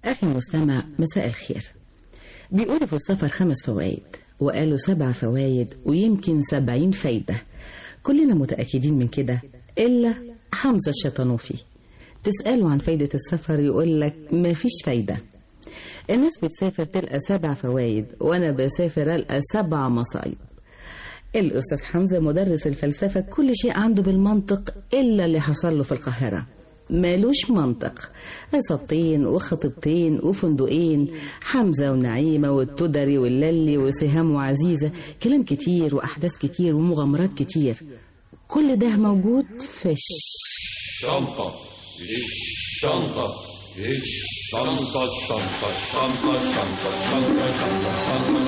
أخي المستمع مساء الخير بيقولوا في السفر خمس فوائد وقالوا سبع فوائد ويمكن سبعين فايدة كلنا متأكدين من كده إلا حمزة الشيطانوفي تسأله عن فايدة السفر يقول لك مفيش فايدة الناس بتسافر تلقى سبع فوائد وأنا بسافر ألقى سبع مصايب الأستاذ حمزة مدرس الفلسفة كل شيء عنده بالمنطق إلا اللي حصل له في القاهرة مالوش منطق عصابتين وخطيبتين وفندقين حمزة ونعيمة والتدري والللي وسهام وعزيزة كلام كتير وأحداث كتير ومغامرات كتير كل ده موجود في شنطة شنطة شنطة شنطة شنطة شنطة شنطة شنطة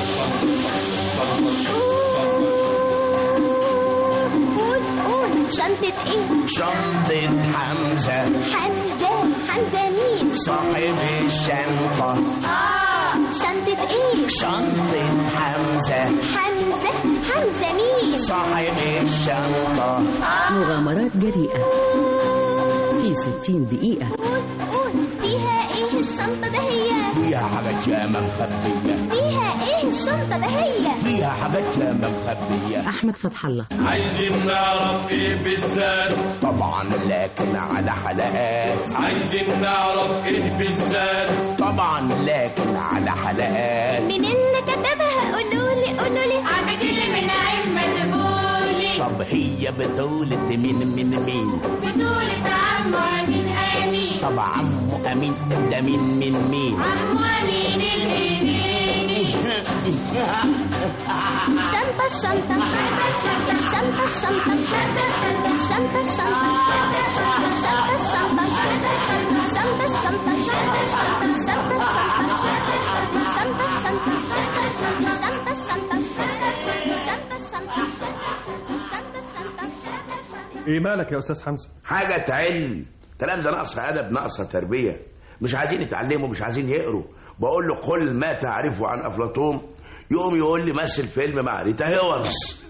قول قول شنطة ايه؟ شنطة حمزة حمزة حمزة مين؟ صاحب الشنطة اه شنطة ايه؟ شنطة حمزة حمزة حمزة مين؟ صاحب الشنطة مغامرات جريئة في ستين دقيقة قول قول فيها ايه الشنطة ده هي؟ فيها حاجات ياما مخبية فيها ايه الشنطة ده هي؟ فيها حاجات ياما مخبية أحمد فتح الله عايزين نعرف ايه بالذات طبعا لكن على حلقات عايزين نعرف ايه بالذات طبعا لكن على حلقات مين اللي كتبها؟ قولولي قولولي عبد اللي من نعيم مدبولي طب هي بطولة مين من مين بطولة عمو أمين أمين طب عمو أمين ده مين من مين عمو أمين الهنيني الشنطة الشنطة الشنطة الشنطة الشنطة الشنطة الشنطة الشنطة الشنطة الشنطة الشنطة الشنطة الشنطة الشنطة الشنطة الشنطة الشنطة الشنطة الشنطة ايه مالك يا استاذ حمزه حاجة تعل تلامذة ناقصة أدب ناقصة تربية مش عايزين يتعلموا مش عايزين يقروا بقول له كل ما تعرفه عن أفلاطون يقوم يقول لي مثل فيلم مع ريتا هيورز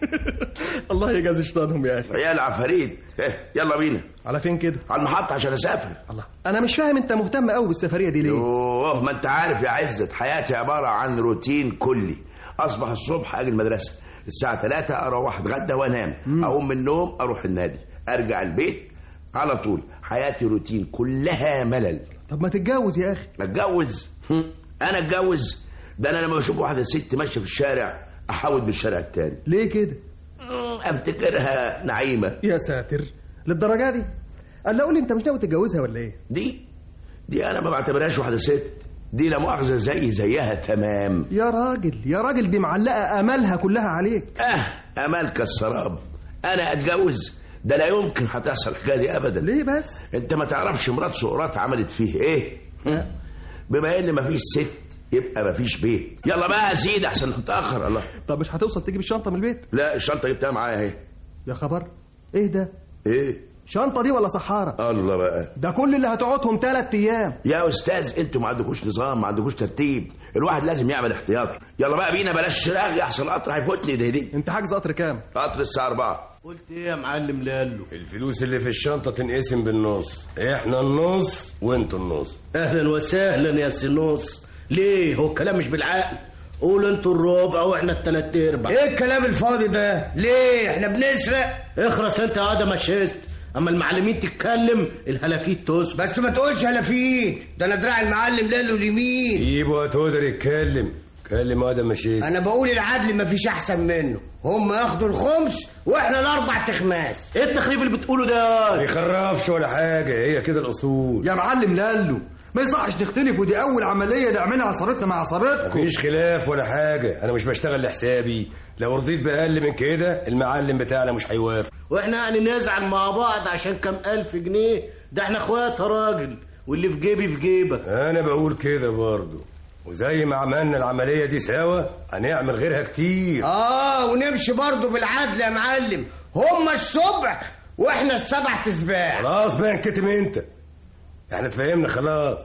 الله يجازي شيطانهم يا اخي عيال عفاريت إيه، يلا بينا على فين كده على المحطة عشان أسافر الله انا مش فاهم انت مهتم قوي بالسفريه دي ليه يوه ما أنت عارف يا عزت حياتي عبارة عن روتين كلي أصبح الصبح أجي المدرسة الساعة 3 أروح أتغدى وأنام أقوم من النوم أروح النادي أرجع البيت على طول حياتي روتين كلها ملل طب ما تتجوز يا اخي اتجوز هم، انا اتجوز ده انا لما بشوف واحده ست ماشيه في الشارع احاول بالشارع التاني ليه كده مم، افتكرها نعيمه يا ساتر للدرجه دي قال قول لي انت مش ناوي تتجوزها ولا ايه دي دي انا ما بعتبرهاش واحده ست دي لا مؤاخذه زي زيها تمام يا راجل يا راجل دي معلقه املها كلها عليك اه امال كالسراب انا اتجوز ده لا يمكن هتحصل الحكايه دي ابدا ليه بس انت ما تعرفش مرات سقراط عملت فيه ايه هم؟ بما ان مفيش ست يبقى مفيش بيت يلا بقى يا سيدي احسن نتاخر الله طب مش هتوصل تجيب الشنطه من البيت لا الشنطه جبتها معايا اهي يا خبر ايه ده ايه شنطه دي ولا صحاره الله بقى ده كل اللي هتقعدهم ثلاث ايام يا استاذ انتوا ما عندكوش نظام ما عندكوش ترتيب الواحد لازم يعمل احتياط يلا بقى بينا بلاش رغي احسن قطر هيفوتني ده دي انت حاجز قطر كام قطر الساعه 4 قلت ايه يا معلم لالو الفلوس اللي في الشنطة تنقسم بالنص احنا النص وانتوا النص اهلا وسهلا يا سنوس ليه هو الكلام مش بالعقل قول انتوا الربع واحنا التلات ارباع ايه الكلام الفاضي ده ليه احنا بنسرق اخرس انت يا ادم مشيست اما المعلمين تتكلم الهلافيت تسكت بس ما تقولش هلافيت ده انا دراع المعلم لالو اليمين يبقى تقدر يتكلم كلم ادم مشيت انا بقول العدل ما فيش احسن منه هم ياخدوا الخمس واحنا الاربع تخماس ايه التخريب اللي بتقوله ده ما يخرفش ولا حاجة هي كده الأصول يا معلم لالو ما يصحش نختلف ودي اول عمليه نعملها عصابتنا مع عصابتكم مفيش خلاف ولا حاجة أنا مش بشتغل لحسابي لو رضيت بأقل من كده المعلم بتاعنا مش هيوافق واحنا يعني نزعل مع بعض عشان كام الف جنيه ده احنا اخوات يا راجل واللي في جيبي في جيبك أنا بقول كده برضه وزي ما عملنا العملية دي سوا هنعمل غيرها كتير اه ونمشي برضه بالعدل يا معلم هم الصبح واحنا السبع تسباع خلاص بقى انكتم انت احنا اتفهمنا خلاص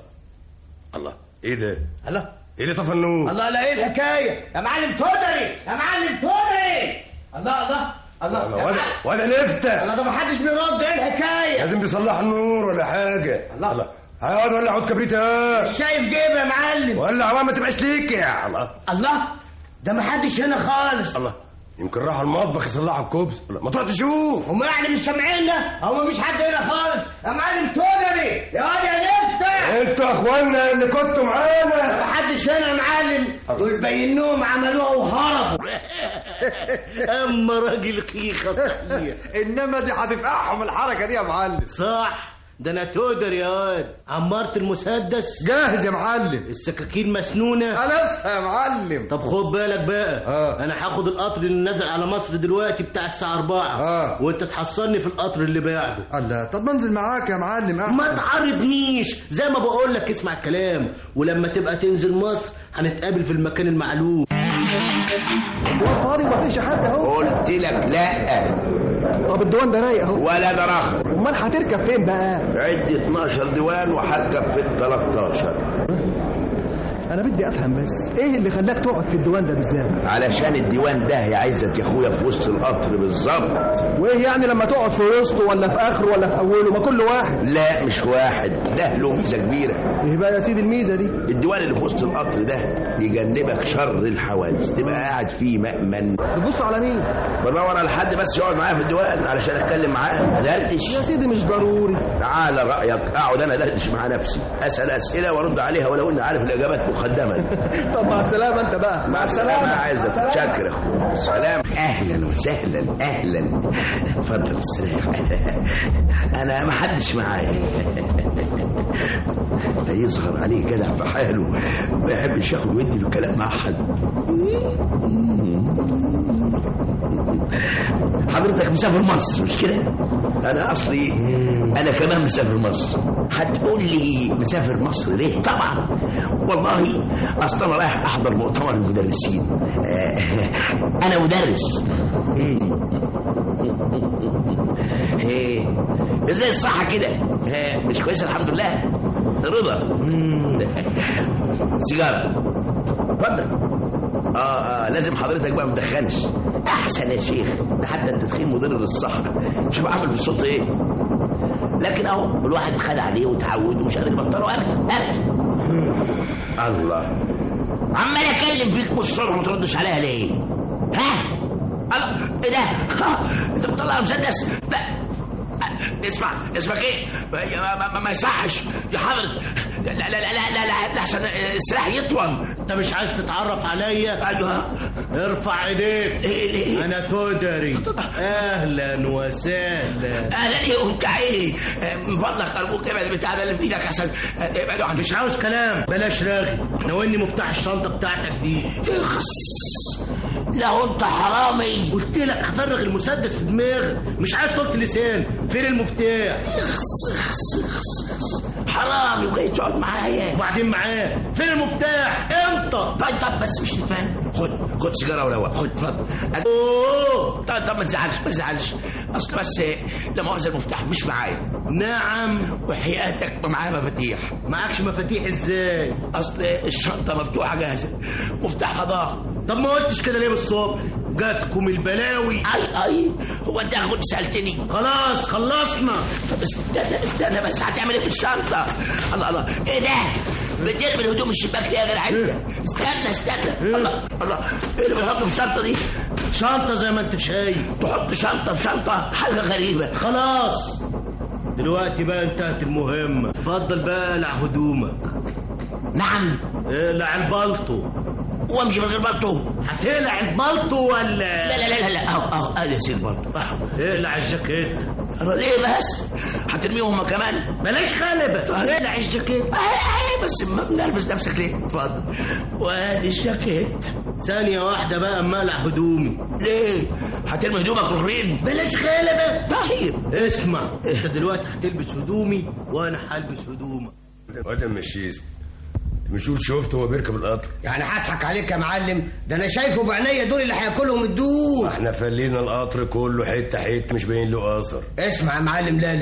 الله ايه ده الله ايه اللي طفى النور الله لا ايه الحكايه يا معلم تودري يا معلم تودري الله الله الله يا ولا معلم. ولا نفتح الله ده محدش بيرد ايه الحكايه لازم بيصلح النور ولا حاجة الله. الله اقعد ولع عود كبريت ها شايف جيب يا معلم ولع بقى ما تبقاش ليك يا الله الله ده محدش هنا خالص الله يمكن راحوا المطبخ يصلحوا الكبس الله، ما تروح تشوف هم يعني مش سامعيننا هو مفيش حد هنا خالص يا معلم تودري يا واد يا نفسك انتوا اخوانا اللي كنتوا معانا محدش هنا يا معلم دول بينوهم عملوها وهربوا اما راجل خيخه صحيح انما دي هتفقعهم الحركه دي يا معلم صح ده انا تقدر يا واد عمرت المسدس جاهز يا معلم السكاكين مسنونه خلاص يا معلم طب خد بالك بقى آه. انا هاخد القطر اللي نازل على مصر دلوقتي بتاع الساعه 4 آه. وانت تحصلني في القطر اللي بعده الله طب ما انزل معاك يا معلم أحسن. ما تعرضنيش زي ما بقول لك اسمع الكلام ولما تبقى تنزل مصر هنتقابل في المكان المعلوم الديوان فاضي ومفيش حد اهو قلت لك لا طب الديوان ده رايق اهو ولا ده رخر امال هتركب فين بقى عندي 12 ديوان وهركب في ال 13 انا بدي افهم بس ايه اللي خلاك تقعد في الديوان ده بالذات علشان الديوان ده يا عزت يا اخويا في وسط القطر بالظبط وايه يعني لما تقعد في وسطه ولا في اخره ولا في اوله ما كل واحد لا مش واحد ده له ميزه كبيره ايه بقى يا سيدي الميزه دي الديوان اللي في وسط القطر ده يجنبك شر الحوادث تبقى قاعد فيه مأمن تبص على مين بدور على حد بس يقعد معايا في الديوان علشان اتكلم معاه ادردش يا سيدي مش ضروري تعالى رايك اقعد انا ادردش مع نفسي اسال اسئله وارد عليها ولو اني عارف الاجابات مقدما طب مع السلامه انت بقى مع السلامه يا عزت شكر يا اخويا سلام اهلا وسهلا اهلا اتفضل استريح انا ما حدش معايا ده يظهر عليه جدع في حاله ما يحبش ياخد ودي بالكلام مع حد حضرتك مسافر مصر مش كده انا اصلي انا كمان مسافر مصر هتقول لي مسافر مصر ليه طبعا والله اصل انا رايح احضر مؤتمر المدرسين آه، انا مدرس ايه ازاي الصحة كده آه، مش كويس الحمد لله رضا سيجارة اتفضل اه اه لازم حضرتك بقى مدخنش احسن يا شيخ ده حتى التدخين مضر للصحة شوف عامل بصوت ايه لكن اهو الواحد خد عليه وتعود ومش قادر يبطله ابدا ابدا الله عمال اكلم فيك من الصبح ما تردش عليها ليه؟ ها؟ الله ايه ده؟ آه، انت بتطلع مسدس؟ لا اسمع اسمك ايه؟ ما, ما, ما, ما يصحش يا حضرتك لا لا لا لا لا لا لا عشان السلاح يطول انت مش عايز تتعرف عليا ايوه ارفع ايديك ايه ليه؟ انا تودري اهلا وسهلا اهلا ايه وانت ايه؟ من فضلك ارجوك ابعد البتاع ده اللي في ايدك عشان ابعدوا عني مش عاوز كلام بلاش رغي ناولني مفتاح الشنطه بتاعتك دي اخس لو انت حرامي قلت لك هفرغ المسدس في دماغك مش عايز طولة لسان فين المفتاح اخس اخس اخس اخس حرامي وجاي تقعد معايا وبعدين معاه فين المفتاح انت طيب طب بس مش نتفاهم خد خد سيجاره وروق خد اتفضل اوه طيب طب ما تزعلش ما تزعلش اصل بس لا مؤاخذه المفتاح مش معايا نعم وحياتك ما معايا مفاتيح معكش مفاتيح ازاي اصل الشنطه مفتوحه جاهزه مفتاح فضاء طب ما قلتش كده ليه بالصبح جاتكم البلاوي اي اي هو انت كنت سالتني خلاص خلصنا طب استنى استنى بس هتعمل ايه بالشنطه الله الله ايه ده بترمي الهدوم الشباك ليه يا جدع انت استنى استنى الله الله ايه اللي بنحطه في الشنطه دي شنطه زي ما انت شايف تحط شنطه في شنطه حاجه غريبه خلاص دلوقتي بقى انتهت المهمة اتفضل بقى اقلع هدومك نعم اقلع البلطو وامشي من غير بلطو هتقلع البلطو ولا لا لا لا لا اهو اهو ادي يا سيدي برضه اهو اقلع الجاكيت ليه بس هترميهم هما كمان بلاش خلبة اقلع الجاكيت اهي اهي بس ما بنلبس نفسك ليه اتفضل وادي الجاكيت ثانية واحدة بقى اما اقلع هدومي ليه هترمي هدومك الاخرين بلاش خلبة طيب اسمع انت دلوقتي هتلبس هدومي وانا هلبس هدومك واد مشيس مش قول شفت هو بيركب القطر يعني هضحك عليك يا معلم ده انا شايفه بعينيا دول اللي هياكلهم الدود احنا فلينا القطر كله حته حته مش باين له اثر اسمع يا معلم لالو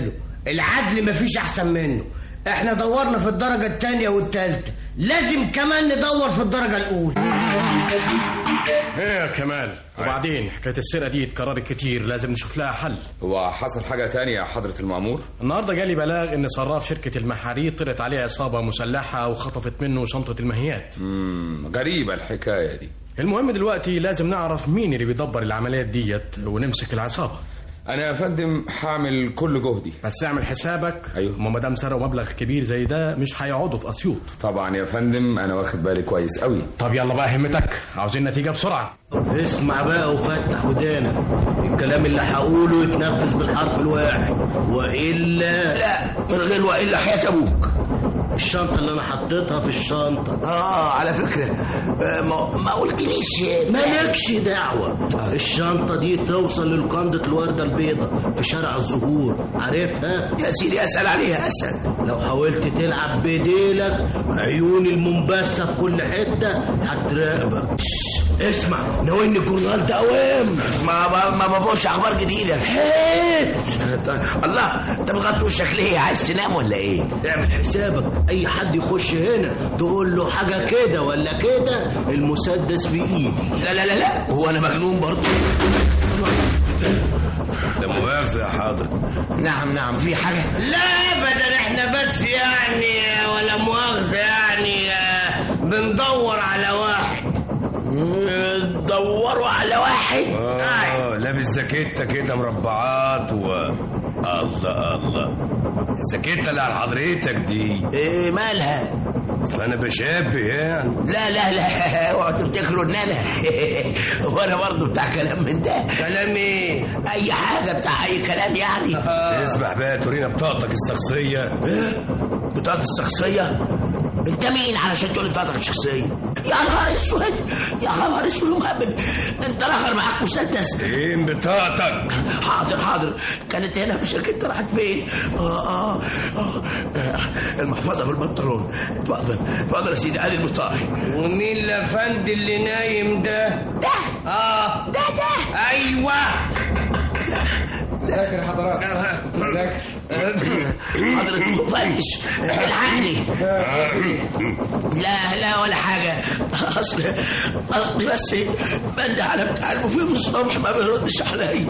العدل مفيش احسن منه احنا دورنا في الدرجة التانية والتالتة لازم كمان ندور في الدرجة الأولى ايه يا كمال وبعدين حكايه السرقه دي اتكررت كتير لازم نشوف لها حل هو حصل حاجة تانية يا حضرة المأمور؟ النهارده جالي بلاغ ان صراف شركه المحارير طلعت عليه عصابه مسلحه وخطفت منه شنطه الماهيات مم. غريبة الحكاية دي المهم دلوقتي لازم نعرف مين اللي بيدبر العمليات ديت ونمسك العصابه أنا يا فندم هعمل كل جهدي بس اعمل حسابك أيوه. هما ما دام سرقوا مبلغ كبير زي ده مش هيقعدوا في اسيوط طبعا يا فندم أنا واخد بالي كويس قوي طب يلا بقى همتك عاوزين نتيجه بسرعه اسمع بقى وفتح ودانك الكلام اللي هقوله يتنفذ بالحرف الواحد والا لا من غير والا حياة ابوك الشنطه اللي انا حطيتها في الشنطه اه على فكرة آه ما, ما قلتليش مالكش دعوة الشنطة دي توصل للقندة الوردة البيضاء في شارع الزهور عارفها؟ يا سيدي اسأل عليها اسأل لو حاولت تلعب بديلك عيون المنبسة في كل حتة هتراقبك اسمع ناوي اني كورنال اوام ما ما ما بابوش اخبار جديدة الله انت بغطي وشك ليه عايز تنام ولا ايه اعمل حسابك اي حد يخش هنا تقول له حاجة كده ولا كده المسدس في ايدي لا لا لا لا هو انا مجنون برضه لا مؤاخذة يا حاضر نعم نعم في حاجة لا ابدا احنا بس يعني ولا مؤاخذة يعني آه، بندور على واحد دوروا على واحد اه لابس جاكيته كده مربعات و الله الله الجاكيته اللي على حضرتك دي ايه مالها انا بشبه يعني لا لا لا اوعوا تفتكروا ان انا وانا برضه بتاع كلام من ده كلام ايه اي حاجه بتاع اي كلام يعني اسمح بقى تورينا بطاقتك الشخصيه بطاقه الشخصيه انت مين علشان تقول لي بطاقتك الشخصيه يا نهار اسود يا نهار اسود ومهبب انت الاخر معاك مسدس فين بطاقتك حاضر حاضر كانت هنا في شركتنا راحت فين آه, آه, اه المحفظه في البنطلون اتفضل اتفضل يا سيدي ادي البطاقه ومين الافندي اللي نايم ده ده اه ده ده ايوه ذاكر حضرات ذاكر حضرة المفتش الحقني لا لا ولا حاجة أصل قصدي بس بند على بتاع المفيد الصبح ما بيردش عليا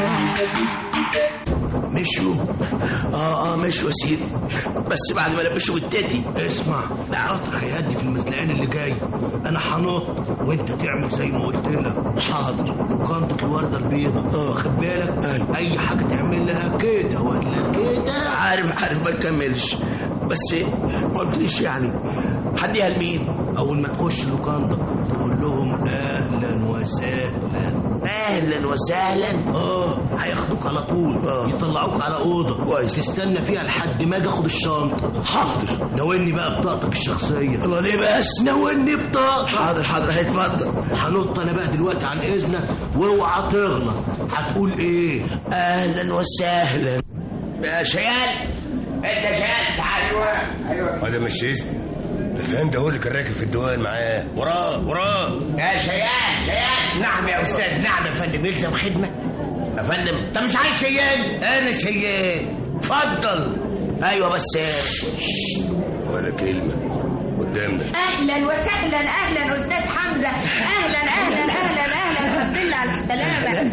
مشوا اه اه مشوا يا سيدي بس بعد ما لبشوا بالتاتي اسمع قطع هيهدي في المزلقان اللي جاي انا هنط وانت تعمل زي ما قلت لك حاضر لقندة الوردة البيضاء واخد بالك أيوة. اي حاجة تعمل لها كده ولا كده عارف عارف ما نكملش بس ما قلتليش يعني هديها لمين؟ اول ما تخش لوكاندا تقول لهم اهلا وسهلا اهلا وسهلا اه هياخدوك على طول آه. يطلعوك على اوضه كويس. تستنى فيها لحد ما اجي اخد الشنطه حاضر ناولني بقى بطاقتك الشخصيه الله ليه بس ناولني بطاقتك حاضر حاضر هيتفضل هنط انا بقى دلوقتي عن اذنك واوعى تغلط هتقول ايه اهلا وسهلا يا شيال انت شيال تعال ايوه هذا مش اسم الفهم ده هو اللي كان راكب في الديوان معاه وراه وراه يا شيال شيال نعم يا استاذ نعم يا فندم يلزم خدمه يا فندم انت مش عايز شيال انا شيال اتفضل ايوه بس ولا كلمه قدامنا اهلا وسهلا اهلا استاذ حمزه اهلا اهلا اهلا اهلا الحمد لله على السلامه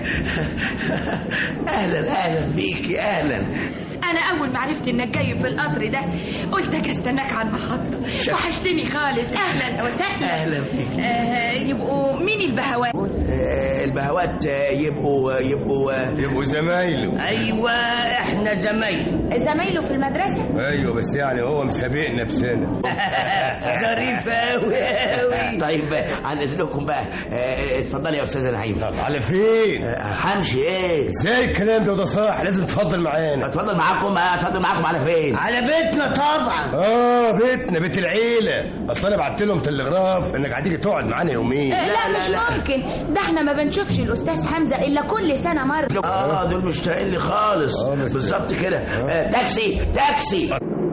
اهلا اهلا بيكي اهلا انا اول ما عرفت انك جاي في القطر ده قلت اجي استناك على المحطه وحشتني خالص اهلا وسهلا اهلا بيكي آه يبقوا مين البهوات آه، البهوات آه، يبقوا يبقوا يبقوا زمايله ايوه احنا زمايل زمايله في المدرسه ايوه بس يعني هو مسابقنا بسنه ظريف قوي قوي طيب آه، عن اذنكم بقى آه، اتفضلي يا استاذه نعيم طب على فين آه، همشي ايه ازاي الكلام ده وده صح لازم تفضل معانا اتفضل معاكم آه، اتفضل معاكم على فين على بيتنا طبعا اه بيتنا بيت العيله اصل انا بعت لهم تلغراف انك هتيجي تقعد معانا يومين لا, مش ممكن ده احنا ما بنشوفش الاستاذ حمزه الا كل سنه مره اه دول مشتاقين لي خالص آه، بس- بالظبط كده آه، تاكسي تاكسي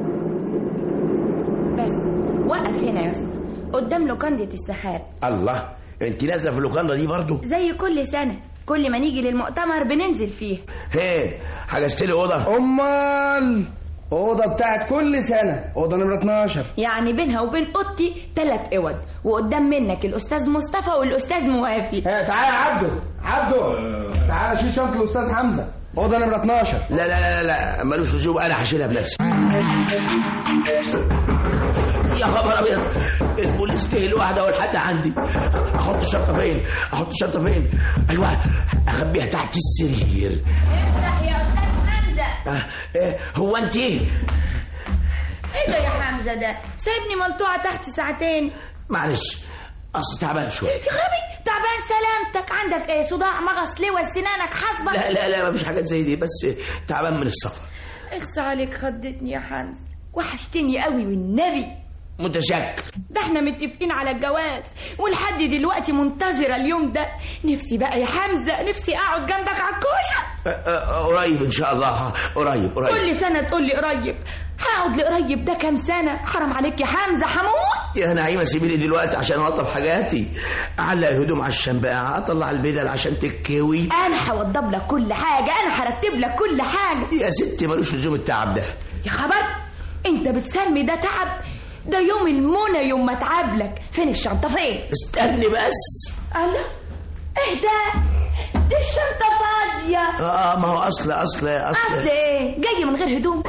بس وقف هنا يا اسطى قدام لوكاندة السحاب الله انت نازله في اللوكاندا دي برضو زي كل سنه كل ما نيجي للمؤتمر بننزل فيه هي حجزت لي اوضه امال اوضه بتاعت كل سنه اوضه نمره 12 يعني بينها وبين اوضتي ثلاث اوض وقدام منك الاستاذ مصطفى والاستاذ موافي تعالى يا عبده عبده تعالى شيل شنطه الاستاذ حمزه اوضه نمره 12 لا لا لا لا, لا. ملوش لزوم انا هشيلها بنفسي يا خبر ابيض البوليس جه لوحده والحد عندي احط الشنطه فين احط الشنطه فين ايوه اخبيها تحت السرير افتح يا استاذ حمزه آه إيه هو انت ايه ايه ده يا حمزه ده سايبني ملطوعه تحت ساعتين معلش اصل تعبان شويه يا خرابي تعبان سلامتك عندك ايه صداع مغص لوى سنانك حصبه لا لا لا مفيش حاجات زي دي بس تعبان من السفر اخصى عليك خضتني يا حمزه وحشتني قوي والنبي متشكر ده احنا متفقين على الجواز ولحد دلوقتي منتظره اليوم ده نفسي بقى يا حمزه نفسي اقعد جنبك على الكوشه آه، آه، قريب ان شاء الله قريب قريب كل سنه تقول لي قريب هقعد لقريب ده كام سنه حرام عليك يا حمزه هموت يا نعيمه سيبيني دلوقتي عشان اوضب حاجاتي اعلق الهدوم على الشمباعه اطلع البدل عشان تتكوي انا هوضب لك كل حاجه انا هرتب لك كل حاجه يا ستي ملوش لزوم التعب ده يا خبر انت بتسمي ده تعب ده يوم المنى يوم ما اتعب لك فين الشنطه فين استني بس الله ايه ده دي الشنطه فاضيه اه ما هو اصل اصل اصل, اصل ايه جاي من غير هدوم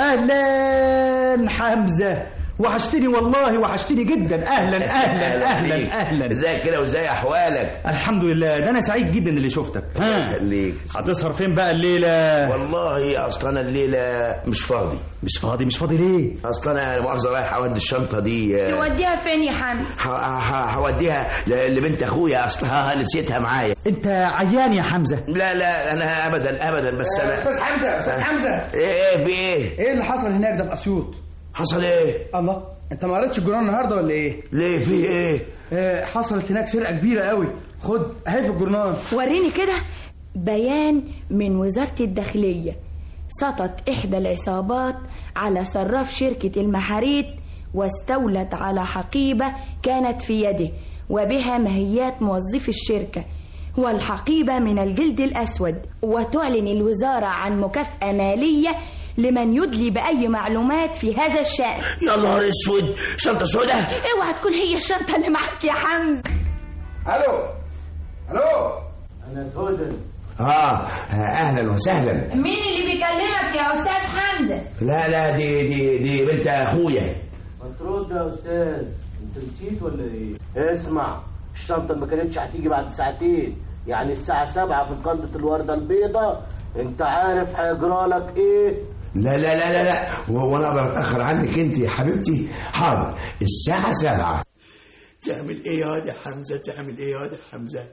اهلا حمزه وحشتني والله وحشتني جدا اهلا اهلا اهلا بيك. اهلا ازيك كده وازاي احوالك الحمد لله ده انا سعيد جدا اللي شفتك ها خليك هتسهر فين بقى الليله والله اصل انا الليله مش فاضي مش فاضي مش فاضي ليه اصل انا لا مؤاخذه رايح اودي الشنطه دي آه، توديها فين يا حمزه ه- ه- هوديها ل- لبنت اخويا اصلها نسيتها معايا انت عيان يا حمزه لا لا انا ابدا ابدا بس انا استاذ حمزه استاذ حمزه ايه ايه في ايه ايه اللي حصل هناك ده في اسيوط حصل ايه الله انت ما قريتش الجورنال النهارده ولا ايه ليه في ايه آه حصلت هناك سرقه كبيره قوي خد اهي في الجورنال وريني كده بيان من وزارة الداخلية سطت إحدى العصابات على صراف شركة المحاريت واستولت على حقيبة كانت في يده وبها ماهيات موظفي الشركة والحقيبة من الجلد الأسود وتعلن الوزارة عن مكافأة مالية لمن يدلي بأي معلومات في هذا الشأن يا نهار اسود شنطه سوداء اوعى تكون هي الشنطة اللي معاك يا حمزة الو الو انا سودن اه اهلا وسهلا مين اللي بيكلمك يا أستاذ حمزة؟ لا لا دي دي دي بنت اخويا ما ترد يا استاذ انت نسيت ولا ايه اسمع الشنطه ما كانتش هتيجي بعد ساعتين يعني الساعه سبعة في قندة الوردة البيضاء انت عارف هيجرى لك ايه لا لا لا لا لا هو انا اقدر اتاخر عنك انت يا حبيبتي حاضر الساعه سبعة تعمل ايه يا واد يا حمزه تعمل ايه يا واد يا حمزه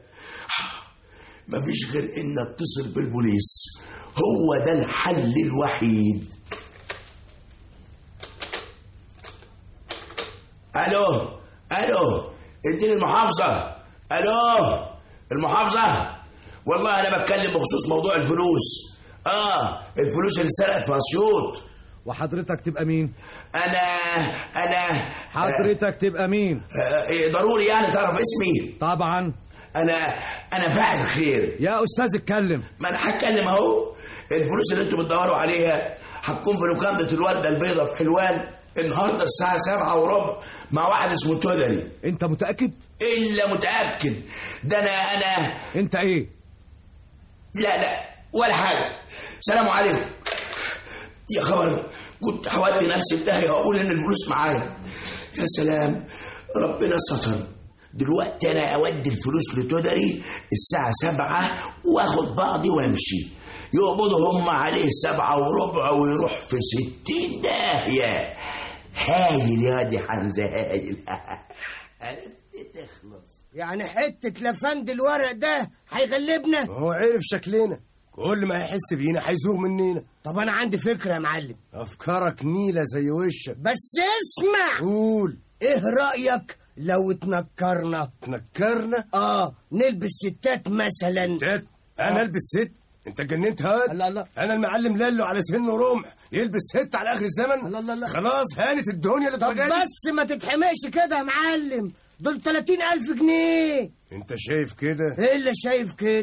مفيش غير ان اتصل بالبوليس هو ده الحل الوحيد الو الو اديني المحافظه الو المحافظه والله انا بتكلم بخصوص موضوع الفلوس اه الفلوس اللي سرقت في اسيوط وحضرتك تبقى مين انا انا حضرتك تبقى مين آه إيه ضروري يعني تعرف اسمي طبعا انا انا فاعل خير يا استاذ اتكلم ما انا هتكلم اهو الفلوس اللي انتوا بتدوروا عليها هتكون في لوكاندا الورده البيضاء في حلوان النهارده الساعه سبعة وربع مع واحد اسمه تودري انت متاكد الا متاكد ده انا انا انت ايه لا لا ولا حاجه سلام عليكم يا خبر كنت هودي نفسي في داهيه واقول ان الفلوس معايا يا سلام ربنا ستر دلوقتي انا اودي الفلوس لتودري الساعه سبعة واخد بعضي وامشي يقبضوا هم عليه سبعة وربع ويروح في ستين داهية هايل يا دي حمزة هايل عرفت تخلص يعني حتة لفند الورق ده هيغلبنا هو عرف شكلنا كل ما هيحس بينا هيزوغ مننا طب انا عندي فكرة يا معلم افكارك نيلة زي وشك بس اسمع قول ايه رأيك لو اتنكرنا تنكرنا اه نلبس ستات مثلا ستات انا البس ست انت جننت هاد لا لا انا المعلم لالو على سنه رمح يلبس ست على اخر الزمن لا لا لا خلاص هانت الدنيا طب للدرجه دي بس ما تتحمقش كده يا معلم دول 30 ألف جنيه انت شايف كده ايه اللي شايف كده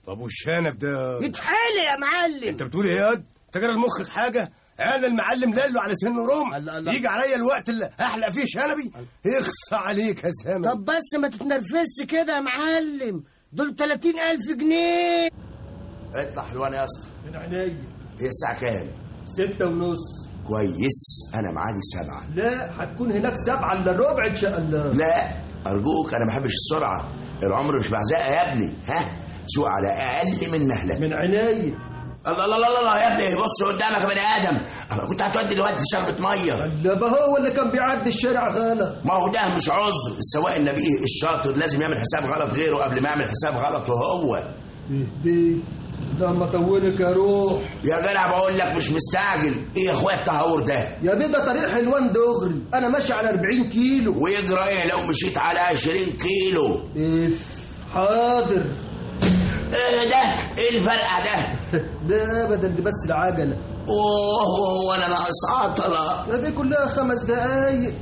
طب والشنب ده يتحل يا معلم انت بتقول ايه ياد انت جرى لمخك حاجه انا المعلم لالو على سن رمح يجي عليا الوقت اللي احلق فيه شنبي يخص عليك يا زلمه طب بس ما تتنرفزش كده يا معلم دول 30000 جنيه اطلع حلوان يا اسطى من عينيا هي الساعه كام ستة ونص كويس انا معادي سبعة لا هتكون هناك سبعة الا ربع ان شاء الله لا ارجوك انا ما بحبش السرعه العمر مش بعزقه يا ابني ها سوق على اقل من مهلك من عينيا الله الله الله الله يا ابني بص قدامك يا بني ادم انا كنت هتودي دلوقتي شربة ميه لا ما هو اللي كان بيعدي الشارع غلط ما هو ده مش عذر السواق النبيه الشاطر لازم يعمل حساب غلط غيره قبل ما يعمل حساب غلط وهو دي ده ما طولك يا روح يا جدع بقول لك مش مستعجل ايه يا اخويا التهور ده يا بيه ده طريق حلوان دغري انا ماشي على 40 كيلو ويجرى ايه لو مشيت على 20 كيلو إيه حاضر ايه ده ايه الفرقع ده لا ابدا دي بس العجله اوه هو انا ناقص عطله يا بيه كلها خمس دقايق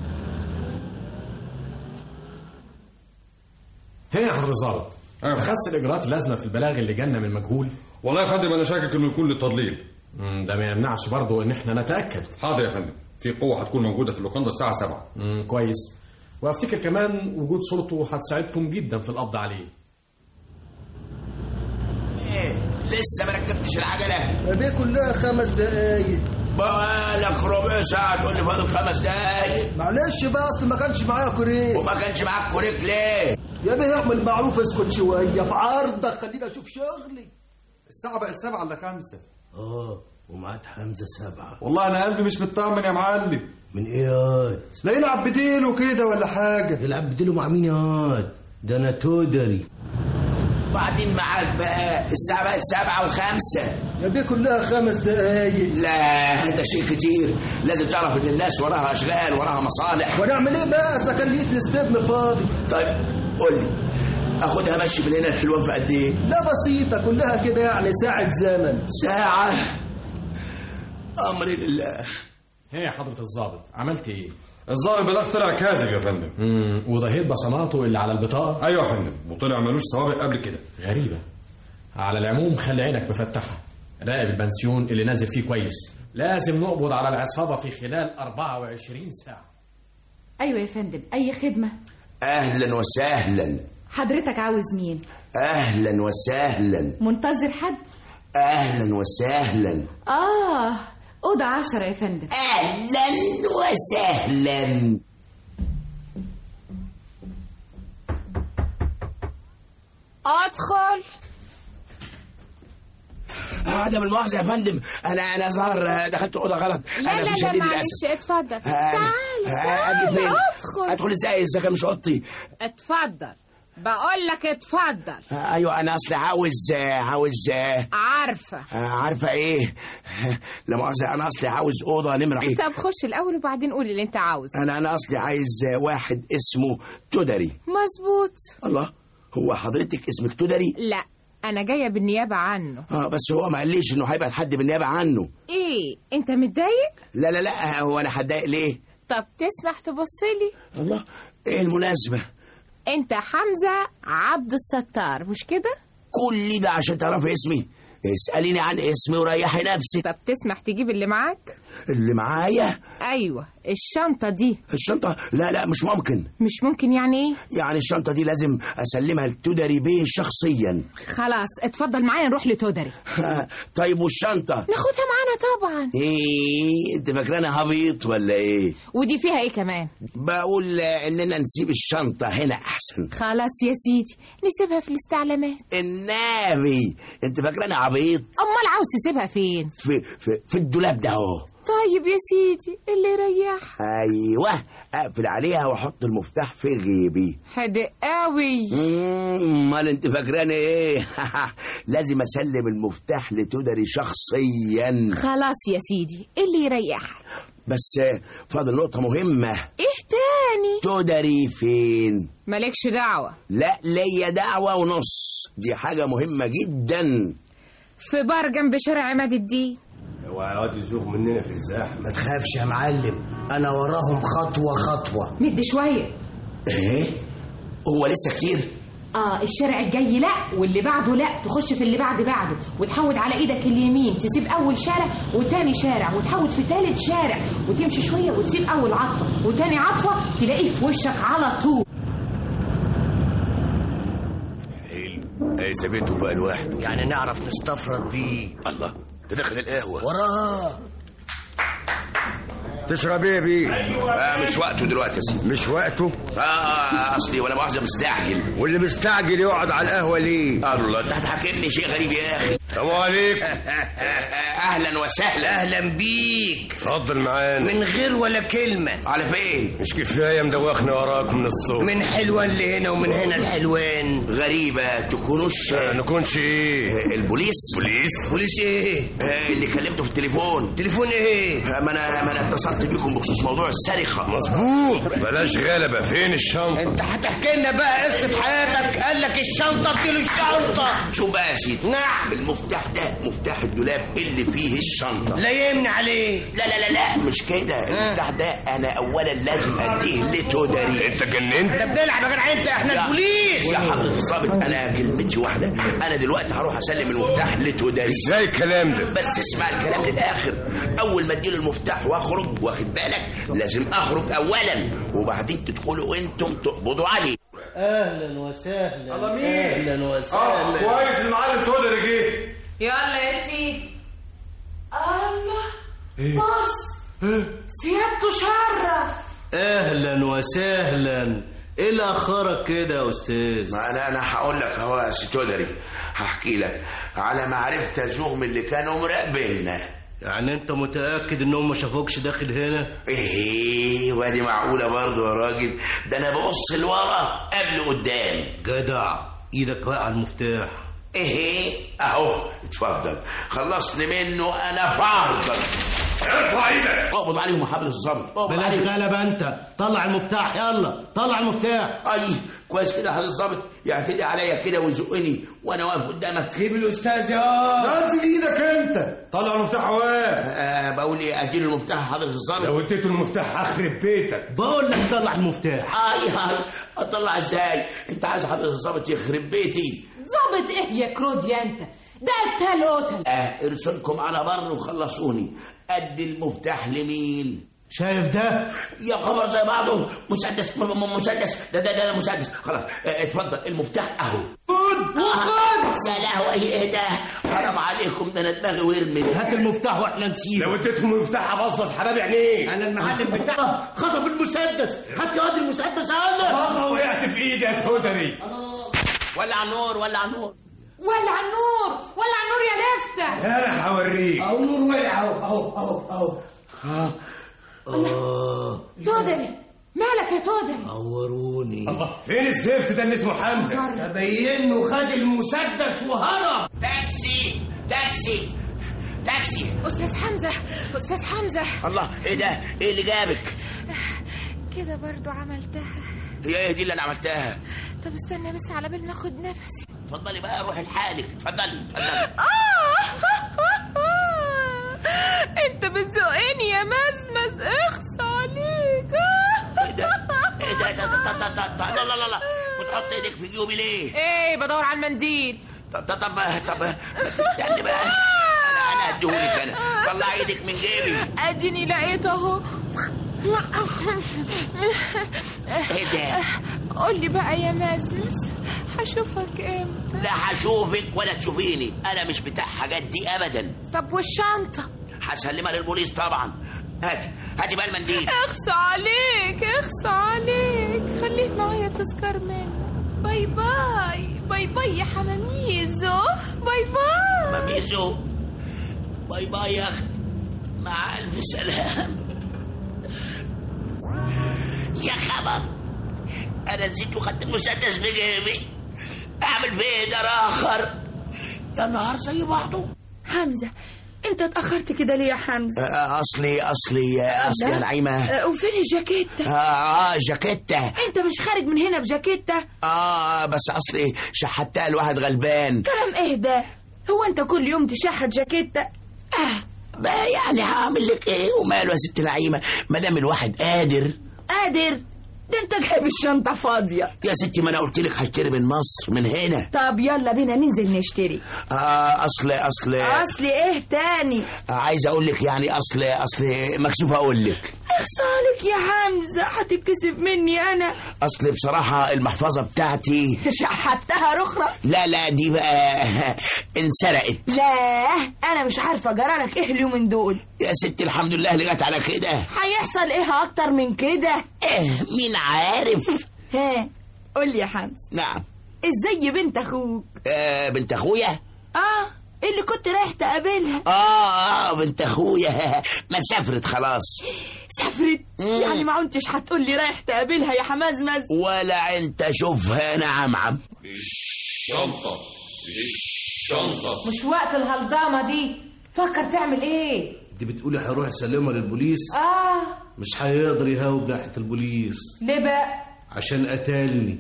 هي يا حضر الظابط تخص الاجراءات اللازمه في البلاغ اللي جالنا من مجهول والله يا فندم انا شاكك انه يكون للتضليل مم، ده ما يمنعش برضه ان احنا نتاكد حاضر يا فندم في قوه هتكون موجوده في اللوكاندا الساعه 7 مم، كويس وافتكر كمان وجود صورته هتساعدكم جدا في القبض عليه ايه لسه ما ركبتش العجله يا بيه كلها خمس دقايق بقالك ربع ساعه تقول لي فاضل خمس دقايق معلش بقى اصل ما كانش معايا كوريك وما كانش معاك كوريك ليه يا بيه اعمل معروف اسكت شويه في عرضك خليني اشوف شغلي الساعة بقت سبعة إلا خمسة اه ومعاد حمزه سبعه والله أنا قلبي مش مطمن يا معلم من ايه ياد لا يلعب بديله كده ولا حاجة يلعب بديله مع مين ياد ده انا تودري بعدين معاك بقى الساعه بقت سبعة وخمسة يا بيه كلها خمس دقايق لا ده شيء كتير لازم تعرف ان الناس وراها اشغال وراها مصالح ونعمل ايه بقى اذا كان لقيت الاستبن فاضي طيب قول لي اخدها مشي من هنا الحلوان في قد ايه لا بسيطه كلها كده يعني ساعه زمن ساعه امري لله هي يا حضره الظابط عملت ايه الظاهر بلاغ طلع كاذب يا فندم امم وضهيت بصماته اللي على البطاقه ايوه يا فندم وطلع ملوش سوابق قبل كده غريبه على العموم خلي عينك مفتحه راقب البنسيون اللي نازل فيه كويس لازم نقبض على العصابه في خلال 24 ساعه ايوه يا فندم اي خدمه اهلا وسهلا حضرتك عاوز مين اهلا وسهلا منتظر حد اهلا وسهلا اه اوضه عشرة يا فندم اهلا وسهلا ادخل عدم المؤاخذه يا فندم انا انا ظهر دخلت الاوضه غلط لا انا لا في لا شديد معلش للاسف اتفضل آه، تعال آه، أجي تعال فين؟ ادخل ادخل ازاي اذا كان مش اوضتي اتفضل بقول لك اتفضل آه، ايوه انا اصلي عاوز آه، عاوز آه، عارفه آه، عارفه ايه لا مؤاخذه انا اصلي عاوز اوضه نمره ايه طب خش الاول وبعدين قول اللي انت عاوزه انا انا اصلي عايز آه، واحد اسمه تودري مظبوط الله هو حضرتك اسمك تودري لا انا جايه بالنيابه عنه اه بس هو ما قاليش انه هيبعت حد بالنيابه عنه ايه انت متضايق لا لا لا هو انا هتضايق ليه طب تسمح تبص لي الله ايه المناسبه انت حمزه عبد الستار مش كده كل ده عشان تعرفي اسمي اساليني عن اسمي وريحي نفسك طب تسمح تجيب اللي معاك اللي معايا ايوه الشنطه دي الشنطه لا لا مش ممكن مش ممكن يعني ايه يعني الشنطه دي لازم اسلمها لتودري بيه شخصيا خلاص اتفضل معايا نروح لتودري طيب والشنطه ناخدها معانا طبعا ايه انت فاكراني هبيط ولا ايه ودي فيها ايه كمان بقول آه، اننا نسيب الشنطه هنا احسن خلاص يا سيدي نسيبها في الاستعلامات النبي انت فاكراني عبيط امال عاوز تسيبها فين في في, في الدولاب ده اهو طيب يا سيدي اللي يريح ايوه اقفل عليها واحط المفتاح في جيبي حدق قوي مم، امال انت فاكراني ايه لازم اسلم المفتاح لتودري شخصيا خلاص يا سيدي اللي يريحك بس آه، فاضل نقطه مهمه ايه تاني تودري فين مالكش دعوه لا ليا دعوه ونص دي حاجه مهمه جدا في بار جنب شارع عماد الدين اوعى يقعد يزوغ مننا في الزحمه ما تخافش يا معلم انا وراهم خطوه خطوه مد شويه ايه هو لسه كتير اه الشارع الجاي لا واللي بعده لا تخش في اللي بعد بعده وتحود على ايدك اليمين تسيب اول شارع وتاني شارع وتحود في تالت شارع وتمشي شويه وتسيب اول عطفه وتاني عطفه تلاقيه في وشك على طول اي سابته بقى لوحده يعني نعرف نستفرد بيه الله ده دخل القهوه وراه تشرب ايه بيه آه مش وقته دلوقتي يا سيدي مش وقته اه اصلي ولا مؤاخذه مستعجل واللي مستعجل يقعد على القهوه ليه الله انت هتحاكمني شيء غريب يا اخي السلام عليكم اهلا وسهلا اهلا بيك اتفضل معانا من غير ولا كلمه على فين مش كفايه مدوخنا وراك من الصبح من حلوان لهنا ومن هنا الحلوان غريبه تكونوش ما نكونش ايه البوليس بوليس بوليس ايه آه، اللي كلمته في التليفون تليفون ايه آه، ما انا ما انا اتصلت بيكم بخصوص موضوع السرقه مظبوط بلاش غلبه فين الشنطه انت هتحكي لنا بقى قصه حياتك قال لك الشنطه اديله الشنطه شو بقى يا سيدي نعم المفتاح ده مفتاح الدولاب اللي فيه الشنطه لا يمنع عليه لا لا لا لا مش كده المفتاح ده انا اولا لازم اديه لتودري انت جننت ده بنلعب يا جدع انت احنا يا- البوليس يا حضرة الظابط انا كلمتي واحدة انا دلوقتي هروح اسلم المفتاح لتودري ازاي الكلام ده بس اسمع الكلام للاخر اول ما اديله المفتاح واخرج واخد بالك لازم اخرج اولا وبعدين تدخلوا وانتم تقبضوا عليه اهلا وسهلا الله مين؟ اهلا اه وسهلا كويس المعلم تقدر جه يلا يا سيدي الله ايه بص سيادته شرف اهلا وسهلا ايه اللي اخرك كده يا استاذ ما انا انا هقول لك اهو يا ستودري هحكي لك على ما عرفت ازوغ اللي كانوا مراقبيننا يعني انت متاكد انهم ما شافوكش داخل هنا ايه وادي معقوله برضه يا راجل ده انا ببص لورا قبل قدام جدع ايدك بقى على المفتاح ايه اهو اتفضل خلصني منه انا فارضك ارفع ايدك اقبض عليهم يا حضرة الظابط اقبض بلاش عليهم غلبه انت طلع المفتاح يلا طلع المفتاح اي كويس كده يا حضرة الظابط يعتدي عليا كده ويزقني وانا واقف قدامك سيب الاستاذ يا نزل ايدك انت طلع المفتاح واقف آه بقول ايه اديله المفتاح يا حضرة الظابط لو اديته المفتاح هخرب بيتك بقول لك طلع المفتاح اي هاي اطلع ازاي انت عايز حضرة الظابط يخرب بيتي ظابط ايه يا كرود يا انت ده قتال قتل اه ارسلكم على بر وخلصوني ادي المفتاح لمين شايف ده يا خبر زي بعضه مسدس م- م- مسدس ده ده ده مسدس خلاص اه، اتفضل المفتاح اهو خد وخد يا لهوي ايه ده حرام عليكم ده انا دماغي ورمت هات المفتاح واحنا نسيبه لو اديتهم المفتاح هبصص حباب عينيك انا المعلم بتاعه خطف المسدس هات يا واد المسدس انا والله وقعت في ايدي يا تودري ولع النور ولع النور ولع النور ولع النور يا لفتة انا هوريك اهو نور ولع اهو اهو اهو اهو اه تودري مالك يا تودري عوروني الله فين الزفت ده اللي اسمه حمزه تبين له خد المسدس وهرب تاكسي تاكسي تاكسي استاذ حمزة استاذ حمزة الله ايه ده ايه اللي جابك كده برضو عملتها هي ايه دي اللي انا عملتها طب استنى بس على بال ما اخد نفسي اتفضلي بقى روحي لحالك اتفضلي اتفضلي انت بتزقني يا مزمز اخص عليك ايه ده ايه ده ده- ده- ده- ده- ده- لا لا لا لا بتحط ايدك في جيوبي ليه ايه بدور على المنديل طب طب طب طب استني بس انا انا هديهولك انا طلع ايدك من جيبي اديني لقيته اهو ايه ده قول لي بقى يا مزمز هشوفك امتى لا هشوفك ولا تشوفيني انا مش بتاع حاجات دي ابدا طب والشنطة هسلمها للبوليس طبعا هاتي هاتي بقى المنديل اخص عليك اخص عليك خليه معايا تذكر منه باي باي باي باي يا حماميزو باي باي مميزو باي باي يا اخت مع الف سلام يا خبر انا نسيت وخدت المسدس بجيبي اعمل فيه إيه ده اخر يا نهار زي بعضه حمزة انت اتأخرت كده ليه يا حمزة آه، اصلي اصلي اصلي يا نعيمه آه، وفين الجاكيتة اه اه جاكيته انت مش خارج من هنا بجاكيتة اه بس اصلي شحتها الواحد غلبان كلام ايه ده هو انت كل يوم تشحت جاكيتة بقى يعني هعمل لك ايه وماله يا ست نعيمه ما دام الواحد قادر قادر ده انت جايب الشنطة فاضية يا ستي ما انا قلت لك هشتري من مصر من هنا طب يلا بينا ننزل نشتري آه اصل اصل اصل ايه تاني عايز اقول لك يعني اصل اصل مكسوف اقول لك اخصالك يا حمزة هتتكسف مني انا اصل بصراحه المحفظه بتاعتي شحتها رخرة لا لا دي بقى انسرقت لا انا مش عارفة جرالك ايه اليومين دول يا ستي الحمد لله اللي جت على كده هيحصل ايه اكتر من كده إيه مين عارف ها قول لي يا حمزة نعم ازاي بنت اخوك آه بنت اخويا اه اللي كنت رايح تقابلها اه اه بنت اخويا ما سافرت خلاص سافرت يعني ما كنتش هتقول لي رايح تقابلها يا حمزمز ولا انت شوفها نعم عم الشنطة الشنطة مش وقت الهلضامه دي فكر تعمل ايه انت بتقولي هيروح يسلمها للبوليس اه مش هيقدر يهاوب ناحيه البوليس ليه بقى عشان قتلني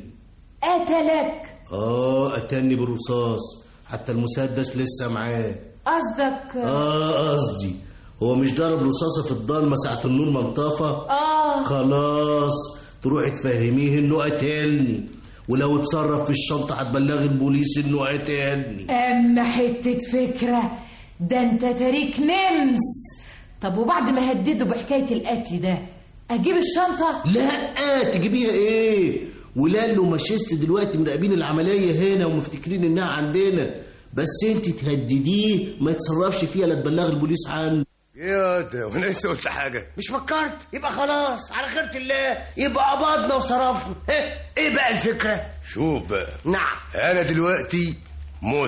قتلك اه قتلني بالرصاص حتى المسدس لسه معاه قصدك اه قصدي هو مش ضرب رصاصه في الضلمه ساعه النور منطفه اه خلاص تروحي تفهميه انه قتلني ولو اتصرف في الشنطه هتبلغي البوليس انه قتلني اما حته فكره ده انت تاريك نمس طب وبعد ما هدده بحكايه القتل ده اجيب الشنطه لا تجيبيها ايه ولالو ماشيست دلوقتي مراقبين العمليه هنا ومفتكرين انها عندنا بس انت تهدديه ما يتصرفش فيها لا تبلغ البوليس عنه يا ده وانا لسه قلت حاجه مش فكرت يبقى خلاص على خيرة الله يبقى قبضنا وصرفنا ها، ايه بقى الفكرة شوف بقى نعم انا دلوقتي مت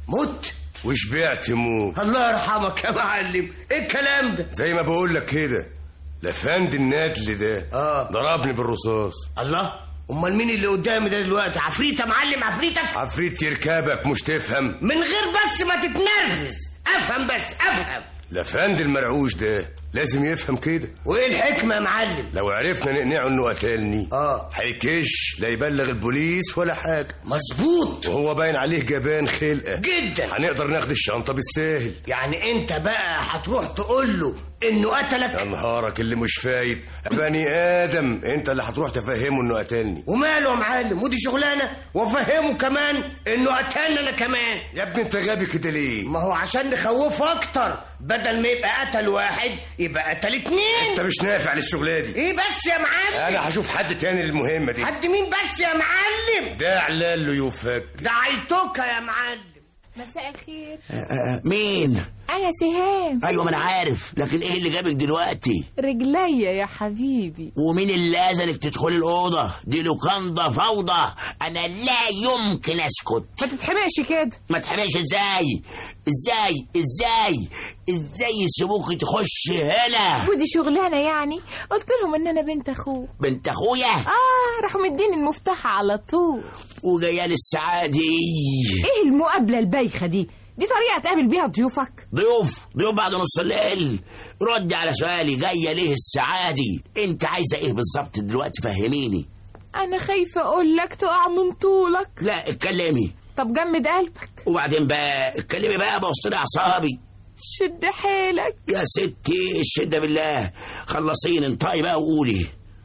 مت وشبعت موت الله يرحمك يا معلم ايه الكلام ده زي ما بقول لك كده لفند النادل ده اه ضربني بالرصاص الله امال مين اللي قدامي ده دلوقتي عفريت يا معلم عفريتك عفريت يركبك مش تفهم من غير بس ما تتنرفز افهم بس افهم لفند المرعوش ده لازم يفهم كده وايه الحكمة يا معلم لو عرفنا نقنعه انه قتلني اه هيكش لا يبلغ البوليس ولا حاجه مظبوط وهو باين عليه جبان خلقه جدا هنقدر ناخد الشنطه بالساهل يعني انت بقى هتروح تقول له انه قتلك يا نهارك اللي مش فايد بني ادم انت اللي هتروح تفهمه انه قتلني وماله يا معلم ودي شغلانه وافهمه كمان انه قتلنا انا كمان يا ابني انت غبي كده ليه ما هو عشان نخوفه اكتر بدل ما يبقى قتل واحد يبقى قتل اتنين انت مش نافع للشغلانه دي ايه بس يا معلم انا هشوف حد تاني للمهمه دي حد مين بس يا معلم ده علال له يفك دعيتك يا معلم مساء الخير آه مين انا سهام ايوه ما انا عارف لكن ايه اللي جابك دلوقتي رجليا يا حبيبي ومين اللي اذنك تدخلي الاوضه دي لوكاندا فوضى انا لا يمكن اسكت ما تتحمقش كده ما تحميش ازاي ازاي ازاي ازاي يسيبوكي تخش هنا ودي شغلانه يعني قلت لهم ان انا بنت اخوه بنت اخويا اه راحوا مديني المفتاح على طول وجايه للسعادة ايه المقابله البايخه دي دي طريقه تقابل بيها ضيوفك ضيوف ضيوف بعد نص الليل ردي على سؤالي جايه ليه السعادة انت عايزه ايه بالظبط دلوقتي فهميني انا خايفه اقول لك تقع من طولك لا اتكلمي طب جمد قلبك وبعدين بقى اتكلمي بقى بوسط اعصابي شد حيلك يا ستي الشده بالله خلصيني انطقي بقى وقولي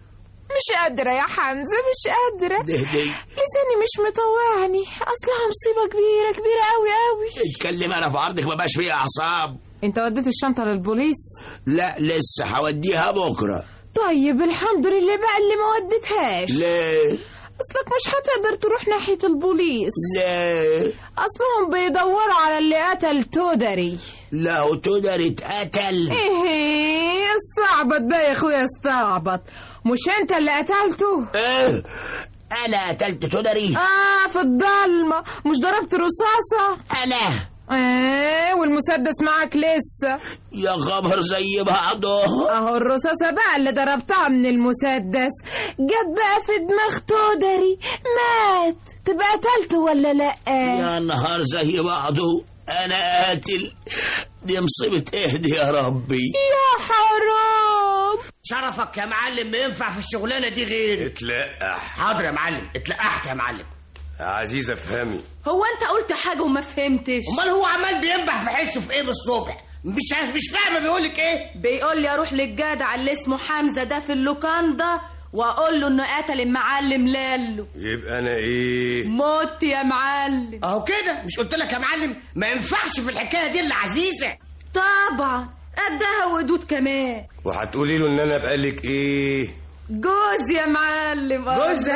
مش قادرة يا حمزة مش قادرة ده ده لساني مش مطوعني أصلها مصيبة كبيرة كبيرة أوي أوي اتكلمي انا في عرضك ما بقاش فيها اعصاب أنت وديت الشنطة للبوليس لا لسه هوديها بكره طيب الحمد لله بقى اللي ما وديتهاش ليه أصلك مش هتقدر تروح ناحية البوليس ليه أصلهم بيدوروا على اللي قتل تودري لا وتقدر اتقتل إيه استعبط بقى يا أخويا استعبط مش أنت اللي قتلته ايه انا قتلت تدري آه في الضلمة مش ضربت رصاصة انا ايه والمسدس معاك لسه يا خبر زي بعضه اهو الرصاصة بقى اللي ضربتها من المسدس جت بقى في دماغ تودري مات تبقى قتلته ولا لا يا نهار زي بعضه انا قاتل دي مصيبة اهدي يا ربي يا حرام شرفك يا معلم ما ينفع في الشغلانه دي غير اتلقح حاضر يا معلم اتلقحت يا معلم يا عزيزه افهمي هو انت قلت حاجة وما فهمتش امال هو عمال بينبح في حسه في ايه من الصبح مش عارف- مش فاهمه بيقول لك ايه بيقول لي اروح للجدع اللي اسمه حمزة ده في اللوكاندا واقول له انه قتل المعلم لالو يبقى انا ايه موت يا معلم اهو كده مش قلت لك يا معلم ما ينفعش في الحكايه دي اللي عزيزه طبعا قدها ودود كمان وهتقولي له ان انا بقالك ايه جوز يا معلم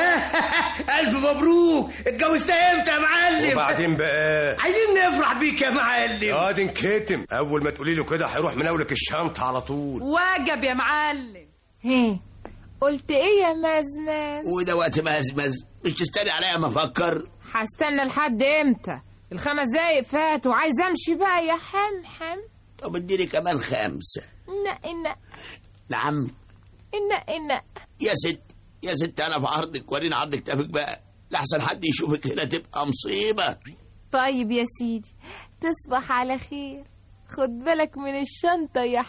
جوزها الف مبروك اتجوزتها امتى يا معلم وبعدين بقى عايزين نفرح بيك يا معلم اه دي انكتم اول ما تقولي له كده هيروح مناولك الشنطه على طول واجب يا معلم هي قلت ايه يا مزمز وده وقت مهزمز مش تستني عليا ما افكر هستنى لحد امتى الخمس دقايق فاتوا عايز امشي بقى يا حمحم طب اديني كمان خمسة إنا إنا نعم إنا إنا يا ست يا ست انا في عرضك وريني عرض كتافك بقى لحسن حد يشوفك هنا تبقى مصيبة طيب يا سيدي تصبح على خير خد بالك من الشنطة يا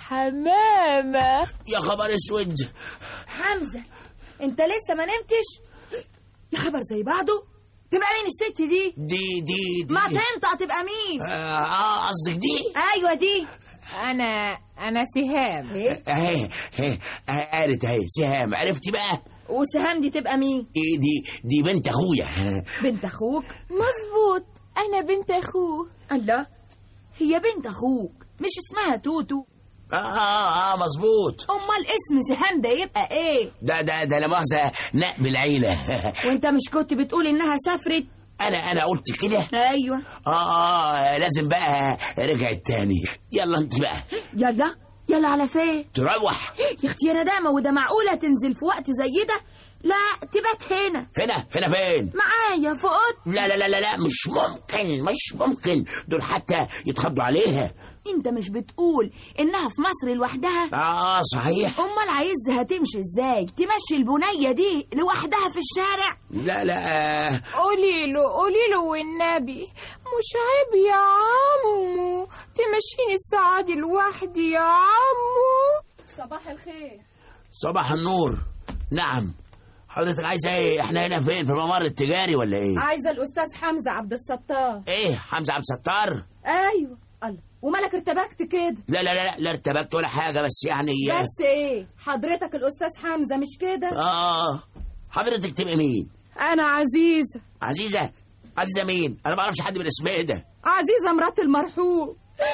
حمامة يا خبر اسود حمزة انت لسه ما نمتش يا خبر زي بعضه تبقى مين الست دي دي دي دي ما تنطق تبقى مين اه آه، قصدك دي ايوه دي أنا أنا سهام اهي اهي قالت اهي سهام عرفتي بقى وسهام دي تبقى مين دي دي دي بنت اخويا بنت اخوك مظبوط أنا بنت أخوه الله هي بنت اخوك مش اسمها توتو اه اه, آه مظبوط امال اسم سهام ده يبقى ايه ده ده ده لا مؤاخذة نقب العيلة وانت مش كنت بتقول انها سافرت انا انا قلت كده ايوه اه اه لازم بقى رجعت تاني يلا انت بقى يلا يلا على فين تروح يا اختي يا ندامه وده معقوله تنزل في وقت زي ده لا تبات هنا هنا هنا فين معايا في اوضتي لا لا لا لا لا مش ممكن مش ممكن دول حتى يتخضوا عليها انت مش بتقول انها في مصر لوحدها اه صحيح امال عايزها تمشي ازاي تمشي البنيه دي لوحدها في الشارع لا لا آه، قولي له قولي له والنبي مش عيب يا عمو تمشيني الساعة دي لوحدي يا عمو صباح الخير صباح النور نعم حضرتك عايزه ايه احنا هنا فين في الممر التجاري ولا ايه عايزه الاستاذ حمزه عبد الستار ايه حمزه عبد الستار ايوه الله ومالك ارتبكت كده لا لا لا لا ارتبكت ولا حاجه بس يعني بس ايه حضرتك الاستاذ حمزه مش كده اه حضرتك تبقى مين انا عزيزه عزيزه عزيزه مين انا ما اعرفش حد من اسمه ده عزيزه مرات المرحوم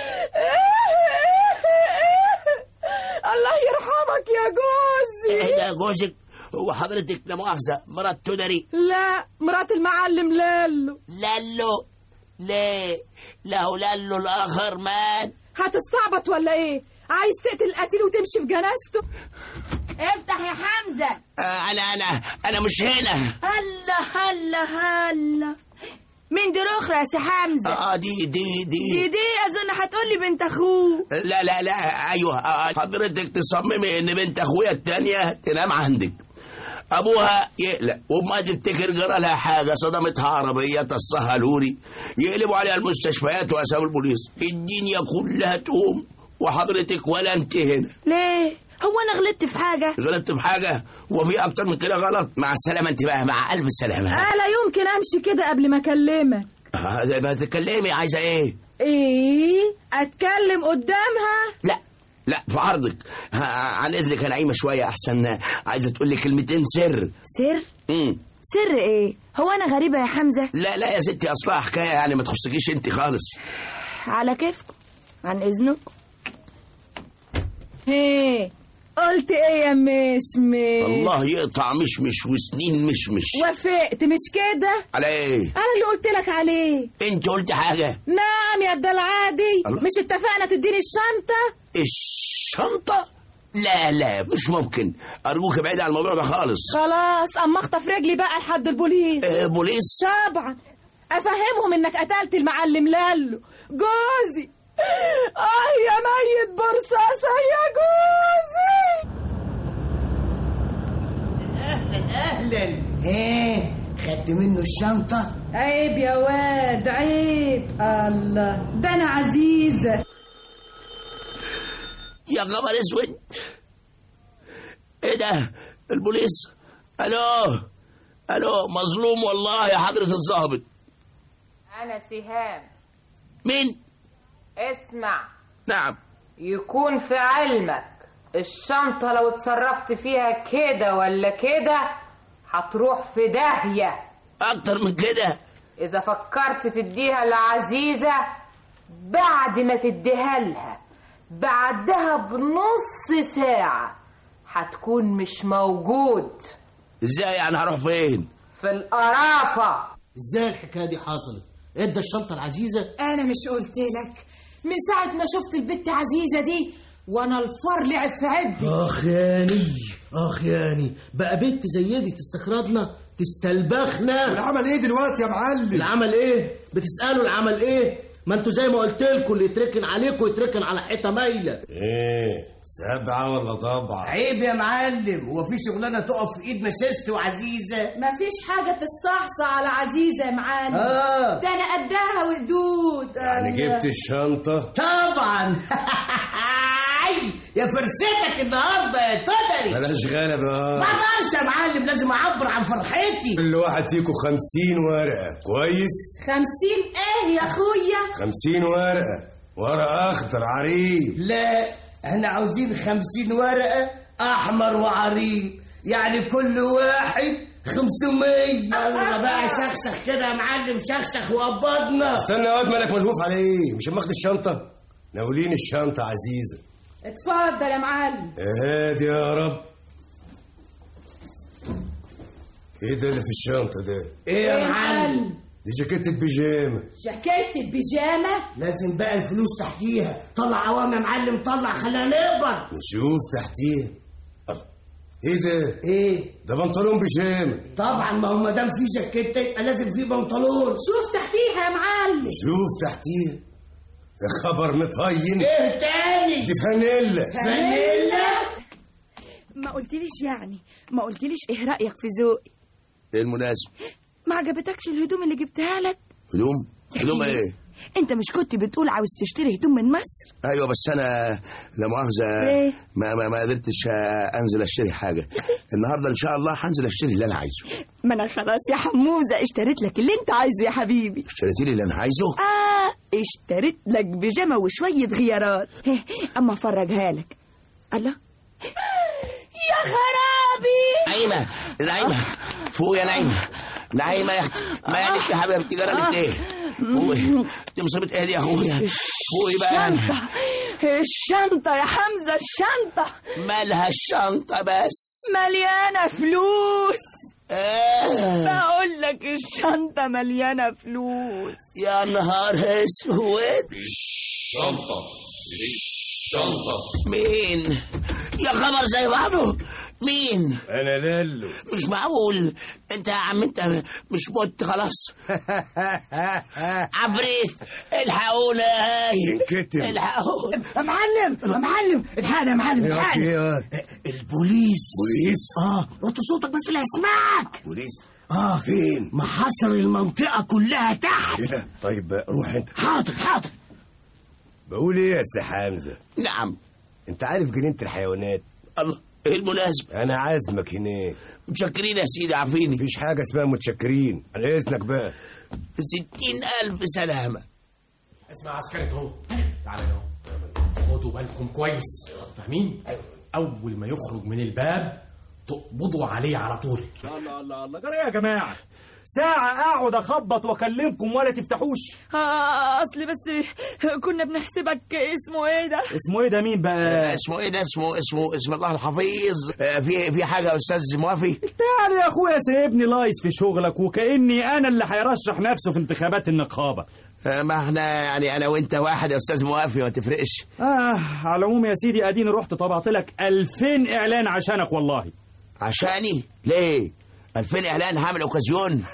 الله يرحمك يا جوزي ايه ده جوزك هو حضرتك لا مؤاخذه مرات تدري لا مرات المعلم لالو لالو ليه له لالو الاخر مات هتستعبط ولا ايه عايز تقتل القتيل وتمشي في جنازته افتح يا حمزه آه انا انا انا مش هنا هلا هلا هلا مين دي رخرة يا سي حمزه اه دي دي دي دي دي اظن هتقولي بنت اخوه لا لا لا ايوه آه، حضرتك تصممي ان بنت اخويا التانية تنام عندك ابوها يقلق وما تفتكر جرى لها حاجه صدمتها عربيه تصها لوري يقلبوا عليها المستشفيات واسامي البوليس الدنيا كلها تقوم وحضرتك ولا انت هنا ليه هو انا غلطت في حاجه غلطت في حاجه هو في اكتر من كده غلط مع السلامه انت بقى مع الف سلامه آه لا يمكن امشي كده قبل ما اكلمك آه، ما تتكلمي عايزه ايه ايه اتكلم قدامها لا لا في عرضك ها، عن اذنك انا قايمه شويه احسن عايزه تقول لي كلمتين سر سر امم سر ايه هو انا غريبه يا حمزه لا لا يا ستي اصلها حكايه يعني ما تخصكيش انت خالص على كيفكم عن اذنكم ايه قلت ايه يا مشمش الله يقطع مشمش وسنين مشمش وافقت مش كده على ايه انا اللي قلت لك عليه انت قلت حاجه نعم يا ده العادي الله. مش اتفقنا تديني الشنطه الشنطه لا لا مش ممكن ارجوك ابعد عن الموضوع ده خالص خلاص اما اخطف رجلي بقى لحد البوليس آه بوليس طبعا افهمهم انك قتلت المعلم لالو جوزي اه يا ميت برصاصه يا جوزي اهلا ايه خدت منه الشنطه عيب يا واد عيب الله ده انا عزيزه يا خبر اسود ايه ده البوليس الو الو مظلوم والله يا حضره الضابط أنا سهام مين اسمع نعم يكون في علمك الشنطة لو اتصرفت فيها كده ولا كده هتروح في داهية اكتر من كده إذا فكرت تديها لعزيزة بعد ما تديها لها بعدها بنص ساعة هتكون مش موجود ازاي يعني هروح فين في القرافة ازاي الحكايه دي حصلت ادى الشنطه العزيزه أنا مش قلت لك من ساعة ما شفت البت عزيزة دي وأنا الفار لعب في عبي اخ ياني اخ ياني بقى بنت زي دي تستخرجنا تستلبخنا العمل ايه دلوقتي يا معلم العمل ايه بتسالوا العمل ايه ما انتوا زي ما قلت لكم اللي يتركن عليكم يتركن على حيطه مايله ايه سبعة ولا طبعة عيب يا معلم هو في شغلانه تقف في ايد نشست وعزيزه مفيش حاجة تستحصى على عزيزة يا معلم آه. ده أنا قدها وقدود يعني جبت الشنطة طبعا يا فرستك النهارده يا تدري بلاش غلبة ما اقدرش يا معلم لازم اعبر عن فرحتي كل واحد فيكم خمسين ورقة كويس خمسين ايه يا اخويا خمسين ورقة ورقة أخضر عريض لا احنا عاوزين خمسين ورقة أحمر وعريض يعني كل واحد خمسمية يلا بقى شخشخ كده يا معلم شخشخ وقبضنا استنى يا واد مالك ملهوف على ايه مش ماخد الشنطة ناولين الشنطة عزيزة اتفضل يا معلم هادي يا رب ايه ده اللي في الشنطة ده ايه يا معلم دي جاكيتة بيجامة جاكيت البيجامة لازم بقى الفلوس تحتيها طلع عوام يا معلم طلع خلينا نقبض نشوف تحتيه الله. ايه ده ايه ده بنطلون بيجامة طبعا ما هو ما دام في جاكيته يبقى لازم في بنطلون شوف تحتيها يا معلم شوف تحتيه يا خبر مطين ايه تاني دي فانيلا فانيلا ما قلتليش يعني ما قلتليش ايه رأيك في ذوقي ايه المناسب ما عجبتكش الهدوم اللي جبتها لك هدوم هدوم ايه انت مش كنت بتقول عاوز تشتري هدوم من مصر ايوه بس انا لا مؤاخذه إيه؟ ما ما ما قدرتش آه، انزل اشتري حاجه النهارده ان شاء الله هنزل اشتري اللي انا عايزه ما انا خلاص يا حموزة اشتريت لك اللي انت عايزه يا حبيبي اشتريتي لي اللي انا عايزه اه اشتريت لك بيجامة وشوية غيارات هه، اما افرجها لك الله يا خرابي نعيمه نعيمه فوق يا نعيمه نعيمه يا اختي مالك يا حبيبتي جرى لك ايه فوقي دي مصيبه ايه دي يا اخويا فوقي بقى الشنطة الشنطة يا حمزة الشنطة مالها الشنطه بس مليانة فلوس آه. بقول لك الشنطة مليانة فلوس يا نهار اسود شنطة شنطة مين يا خبر زي بعضه مين انا لالو مش معقول انت يا عم انت مش مت خلاص عفريت الحقونا ينكتم الحقونا يا معلم يا معلم الحقنا يا معلم ايه يا الحقنا واد؟ البوليس بوليس اه وطي صوتك بس اللي هيسمعك بوليس اه فين محاصر المنطقة كلها تحت ايه ده طيب بقى، روح انت حاضر حاضر بقول ايه يا سي حمزة نعم انت عارف جنينة الحيوانات الله ايه المناسبة انا عازمك هناك متشكرين يا سيدي عارفيني مفيش حاجة اسمها متشكرين على اذنك بقى ستين ألف سلامة اسمع عسكري اهو تعالى اهو خدوا بالكم كويس فاهمين اول ما يخرج من الباب تقبضوا عليه على طول الله الله الله جرى إيه يا جماعه ساعة أقعد أخبط وأكلمكم ولا تفتحوش آه أصل بس كنا بنحسبك اسمه إيه ده؟ اسمه إيه ده مين بقى؟ اسمه ايه ده اسمه اسمه اسم الله الحفيظ آه، في في حاجة يا أستاذ موافي يعني يا أخويا سايبني لايس في شغلك وكأني أنا اللي هيرشح نفسه في انتخابات النقابة آه، ما احنا يعني أنا وأنت واحد يا أستاذ موافي ما تفرقش آه على العموم يا سيدي أديني رحت طبعت لك 2000 إعلان عشانك والله عشاني ليه 2000 إعلان هعمل أوكازيون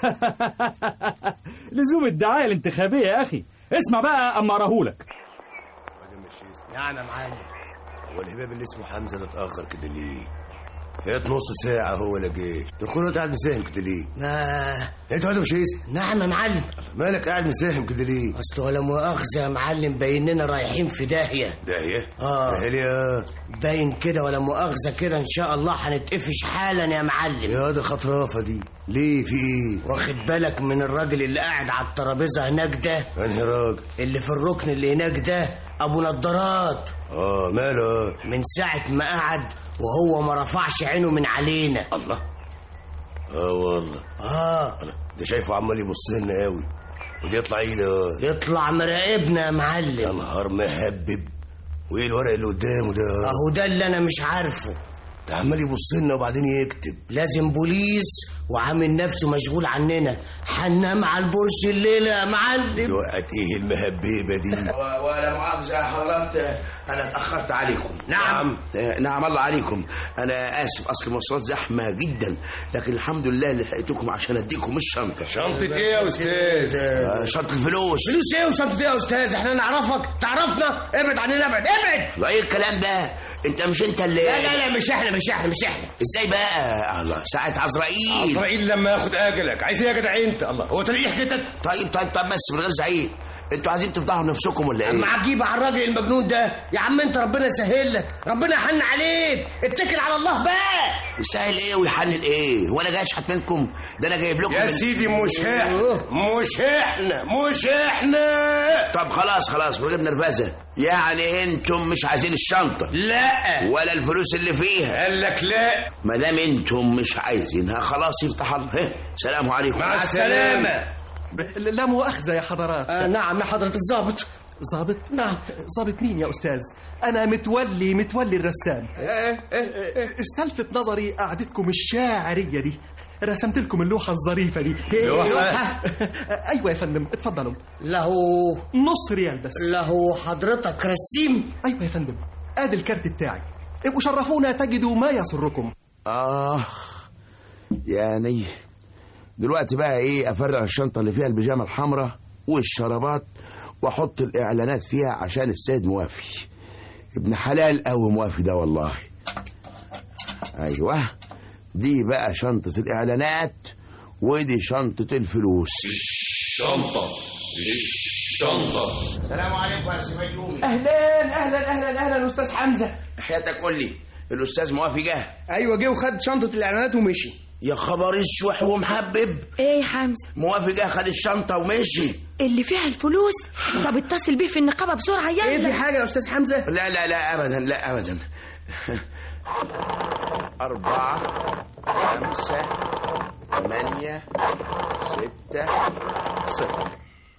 لزوم الدعاية الانتخابية يا أخي اسمع بقى أما أراهولك نعم يا معلم هو الهباب اللي اسمه حمزة ده اتأخر كده ليه؟ فات نص ساعة هو لا جه تدخل قاعد مساهم كده ليه؟ ما انت ولا مش عايز؟ نعم يا معلم مالك قاعد مساهم كده ليه؟ اصل ولا مؤاخذة يا معلم بايننا رايحين في داهية داهية؟ اه داهية باين كده ولا مؤاخذة كده ان شاء الله هنتقفش حالا يا معلم يا دي الخطرافة دي ليه في ايه؟ واخد بالك من الراجل اللي قاعد على الترابيزة هناك ده انهي راجل؟ اللي في الركن اللي هناك ده ابو نضارات اه ماله من ساعة ما قعد وهو ما رفعش عينه من علينا الله اه والله اه ده شايفه عمال يبص لنا قوي ودي يطلع ايه ده يطلع مراقبنا يا معلم يا نهار مهبب وايه الورق اللي قدامه ده اهو ده اللي انا مش عارفه ده عمال يبص لنا وبعدين يكتب لازم بوليس وعامل نفسه مشغول عننا هننام على البرج الليلة يا معلم وقت ايه المهببه دي و- ولا مؤاخذة يا حضرات أنا اتأخرت عليكم نعم. آه، نعم الله عليكم أنا آسف أصل المواصلات زحمة جدا لكن الحمد لله لحقتكم عشان أديكم الشنطة شنطة ايه يا أستاذ؟ آه، شنطة الفلوس فلوس ايه وشنطة ايه يا استاذ احنا نعرفك تعرفنا ابعد عننا ابعد ابعد لا ايه الكلام ده انت مش انت اللي لا لا لا مش احنا مش احنا مش احنا ازاي بقى الله ساعة عزرائيل عزرائيل لما ياخد اجلك عايز ايه يا جدع انت الله هو تلاقيه حكيتك طيب طيب طيب بس من غير زعيق انتوا عايزين تفضحوا نفسكم ولا ايه اما عجيب على الراجل المجنون ده يا عم انت ربنا يسهل لك ربنا يحن عليك اتكل على الله بقى يسهل ايه ويحلل ايه وانا جاي اشحت منكم ده انا جايب لكم يا من- سيدي مش احنا مش احنا مش احنا طب خلاص خلاص من غير نرفزه يعني انتم مش عايزين الشنطه لا ولا الفلوس اللي فيها قال لك لا ما دام انتم مش عايزينها خلاص يفتح الله هه، سلام عليكم مع السلامة لا مؤاخذة يا حضرات آه نعم يا حضرة الضابط ظابط نعم ظابط مين يا أستاذ أنا متولي متولي الرسام استلفت نظري قعدتكم الشاعرية دي رسمت لكم اللوحة الظريفة دي لوحة؟ أيوة يا فندم اتفضلوا له نص ريال بس له حضرتك رسيم أيوة يا فندم آدي الكارت بتاعي ابقوا شرفونا تجدوا ما يسركم اخ يعني دلوقتي بقى ايه افرغ الشنطه اللي فيها البيجامه الحمراء والشرابات واحط الاعلانات فيها عشان السيد موافي ابن حلال قوي موافي ده والله ايوه دي بقى شنطه الاعلانات ودي شنطه الفلوس شنطة شنطة السلام عليكم يا سي يومي أهلا أهلا أهلا أهلا أستاذ حمزة حياتك قول لي الاستاذ موافي جه أيوة جه وخد شنطة الإعلانات ومشي يا خبر اسوح ومحبب ايه يا حمزة موافي جه خد الشنطه ومشي اللي فيها الفلوس طب اتصل بيه في النقابة بسرعة يلا إيه في حاجة يا أستاذ حمزة لا لا لا ابدا لا ابدا أربعة خمسة ثمانية ستة صفر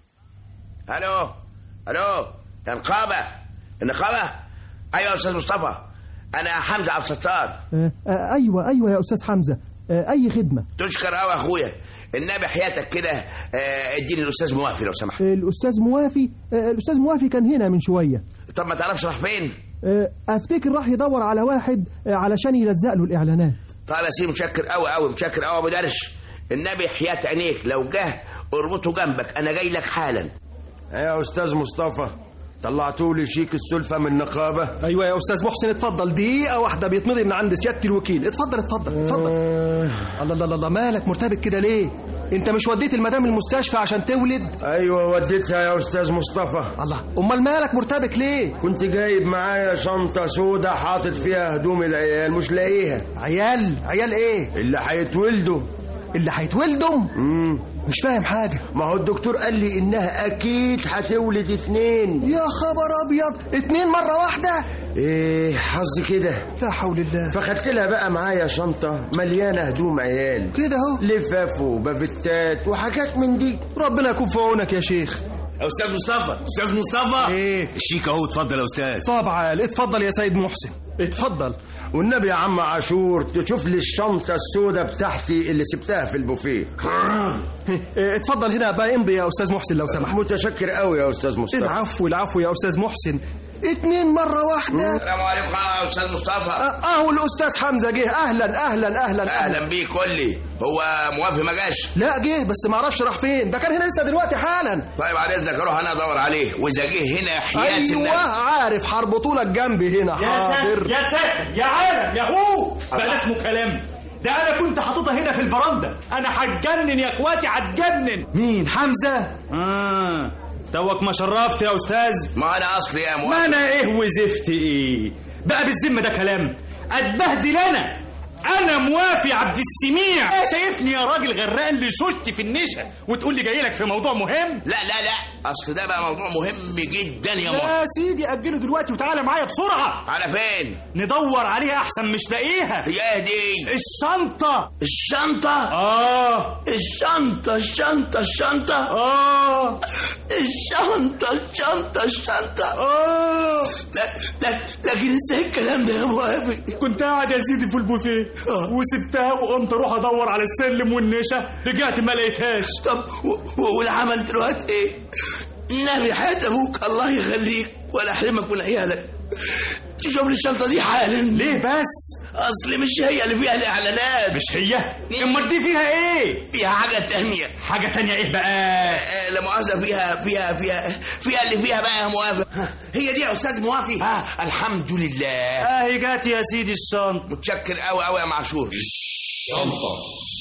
ألو ألو يا نقابة النقابة أيوة يا أستاذ مصطفى أنا حمزة عبد الستار آه آه أيوة أيوة يا أستاذ حمزة آه أي خدمة تشكر أوي يا أخويا النبي حياتك كده آه، اديني الأستاذ موافي لو سمحت الأستاذ موافي آه الأستاذ موافي كان هنا من شوية طب ما تعرفش راح فين آه أفتكر راح يدور على واحد آه علشان يلزق له الإعلانات طيب يا سيدي متشكر قوي قوي متشكر قوي ابو درش النبي حياة عينيك لو جه اربطه جنبك انا جاي لك حالا يا استاذ مصطفى طلعتوا لي شيك السلفه من النقابه أيوة يا أستاذ محسن اتفضل دقيقة واحدة بيتمضي من عند سيادة الوكيل اتفضل اتفضل اتفضل الله الله الله مالك مرتبك كده ليه انت مش وديت المدام المستشفى عشان تولد ايوه وديتها يا استاذ مصطفى الله امال مالك مرتبك ليه كنت جايب معايا شنطه سودا حاطط فيها هدوم العيال مش لاقيها عيال عيال ايه اللي هيتولدوا اللي هيتولدوا امم مش فاهم حاجة ما هو الدكتور قال لي انها اكيد هتولد اتنين يا خبر ابيض اتنين مرة واحدة ايه حظ كده لا حول الله فخدت لها بقى معايا شنطه مليانه هدوم عيال كده اهو لفاف وبافتات وحاجات من دي ربنا يكون في عونك يا شيخ استاذ مصطفى استاذ مصطفى ايه الشيك اهو اتفضل يا استاذ طبعا اتفضل يا سيد محسن اتفضل والنبي يا عم عاشور تشوف لي الشنطه السوداء بتاعتي اللي سبتها في البوفيه اه، اتفضل هنا بقى امضي يا استاذ محسن لو سمحت متشكر قوي يا استاذ مصطفى العفو العفو يا استاذ محسن اتنين مرة واحدة السلام عليكم يا استاذ مصطفى اه، اهو الاستاذ حمزة جه اهلا اهلا اهلا اهلا بيك قول لي هو موافي ما جاش لا جه بس ما اعرفش راح فين ده كان هنا لسه دلوقتي حالا طيب على اذنك اروح انا ادور عليه واذا جه هنا حياة ايوه النبي عارف هربطوا لك جنبي هنا يا ساتر حاضر يا ساتر يا عالم يا هو بقى ده اسمه كلام ده انا كنت حاططها هنا في الفرندا انا هتجنن يا اخواتي هتجنن مين حمزة اه توك ما شرفت يا استاذ ما انا اصلي يا ما موافي انا ايه وزفت ايه بقى بالذمه ده كلام اتبهدل انا انا موافي عبد السميع ايه شايفني يا راجل غرقان لشوشتي في النشا وتقول لي جاي لك في موضوع مهم لا لا لا اصل ده بقى موضوع مهم جدا يا يا ماما سيدي اجله دلوقتي وتعالى معايا بسرعه على فين ندور عليها احسن مش لاقيها هي ايه دي الشنطه الشنطة اه الشنطة الشنطة الشنطة اه الشنطة الشنطة الشنطة اه لا لا لكن ازاي الكلام ده يا موافق كنت قاعد يا سيدي في البوفيه وسبتها وقمت اروح ادور على السلم والنشا رجعت ما لقيتهاش طب و- و- والعمل دلوقتي ايه النبي حياة ابوك الله يخليك ولا احرمك من عيالك تشوف لي الشنطة دي حالا ليه بس اصل مش هي اللي فيها الاعلانات مش هي امال دي فيها ايه فيها حاجة تانية حاجه تانية ايه بقى آه، لا مؤاخذة فيها فيها فيها فيها اللي فيها بقى يا موافق هي دي يا استاذ موافي آه الحمد لله اهي جات يا سيدي الشنطه متشكر قوي قوي يا معشور شنطة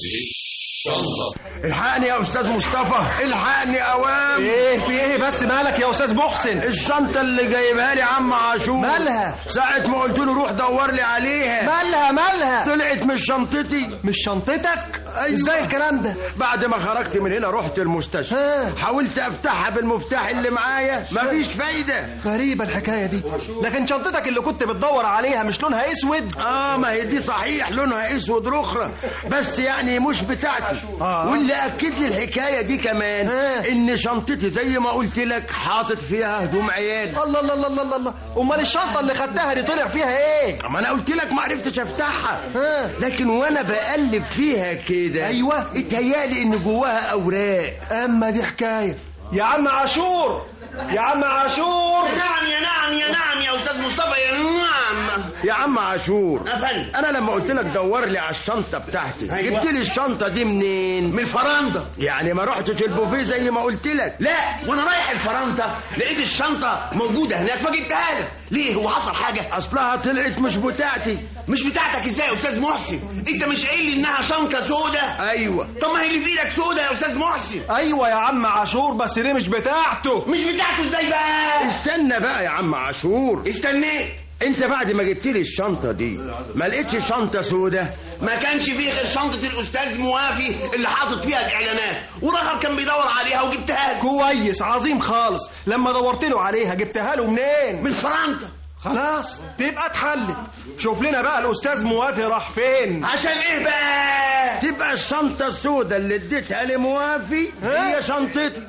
شنطة الحقني يا استاذ مصطفى الحقني اوام ايه في ايه بس مالك يا استاذ محسن الشنطه اللي جايبها لي عم عاشور مالها؟ ساعه ما قلت له روح دور لي عليها مالها مالها طلعت مش شنطتي مش شنطتك أيوة. ازاي الكلام ده بعد ما خرجت من هنا رحت المستشفى ها. حاولت افتحها بالمفتاح اللي معايا مفيش فايده غريبة الحكاية دي لكن شنطتك اللي كنت بتدور عليها مش لونها اسود اه ما هي دي صحيح لونها اسود رخرة بس يعني مش بتاعتي آه. واللي اكد لي الحكايه دي كمان آه. ان شنطتي زي ما قلت لك حاطط فيها هدوم عيال الله الله الله الله الله امال الشنطة اللي خدتها دي طلع فيها ايه ما انا قلت لك ما عرفتش افتحها ها لكن وانا بقلب فيها كده أيوة. اتهيالي ان جواها اوراق اما دي حكاية يا عم عاشور يا عم عاشور نعم يا نعم يا نعم يا استاذ مصطفى يا نعم يا عم عاشور افندم انا لما قلت لك دور لي على الشنطه بتاعتي أيوة. جبت لي الشنطه دي منين من الفرنده يعني ما رحتش البوفيه زي ما قلت لك لا وانا رايح الفرنده لقيت الشنطه موجوده هناك فجبتها لك ليه هو حصل حاجه اصلها طلعت مش بتاعتي مش بتاعتك ازاي يا استاذ محسن انت مش قايل لي انها شنطه سودا ايوه طب ما هي اللي في ايدك سودا يا استاذ محسن ايوه يا عم عاشور بس دي مش بتاعته مش بتاعته ازاي بقى استنى بقى يا عم عاشور استنيت انت بعد ما جبت لي الشنطه دي ما لقيتش شنطه سودة ما كانش فيه غير شنطه الاستاذ موافي اللي حاطط فيها الاعلانات ورغب كان بيدور عليها وجبتها له كويس عظيم خالص لما دورت له عليها جبتها له منين من الفرنده خلاص تبقى اتحلت شوف لنا بقى الاستاذ موافي راح فين عشان ايه بقى تبقى الشنطه السودة اللي اديتها لموافي هي شنطتي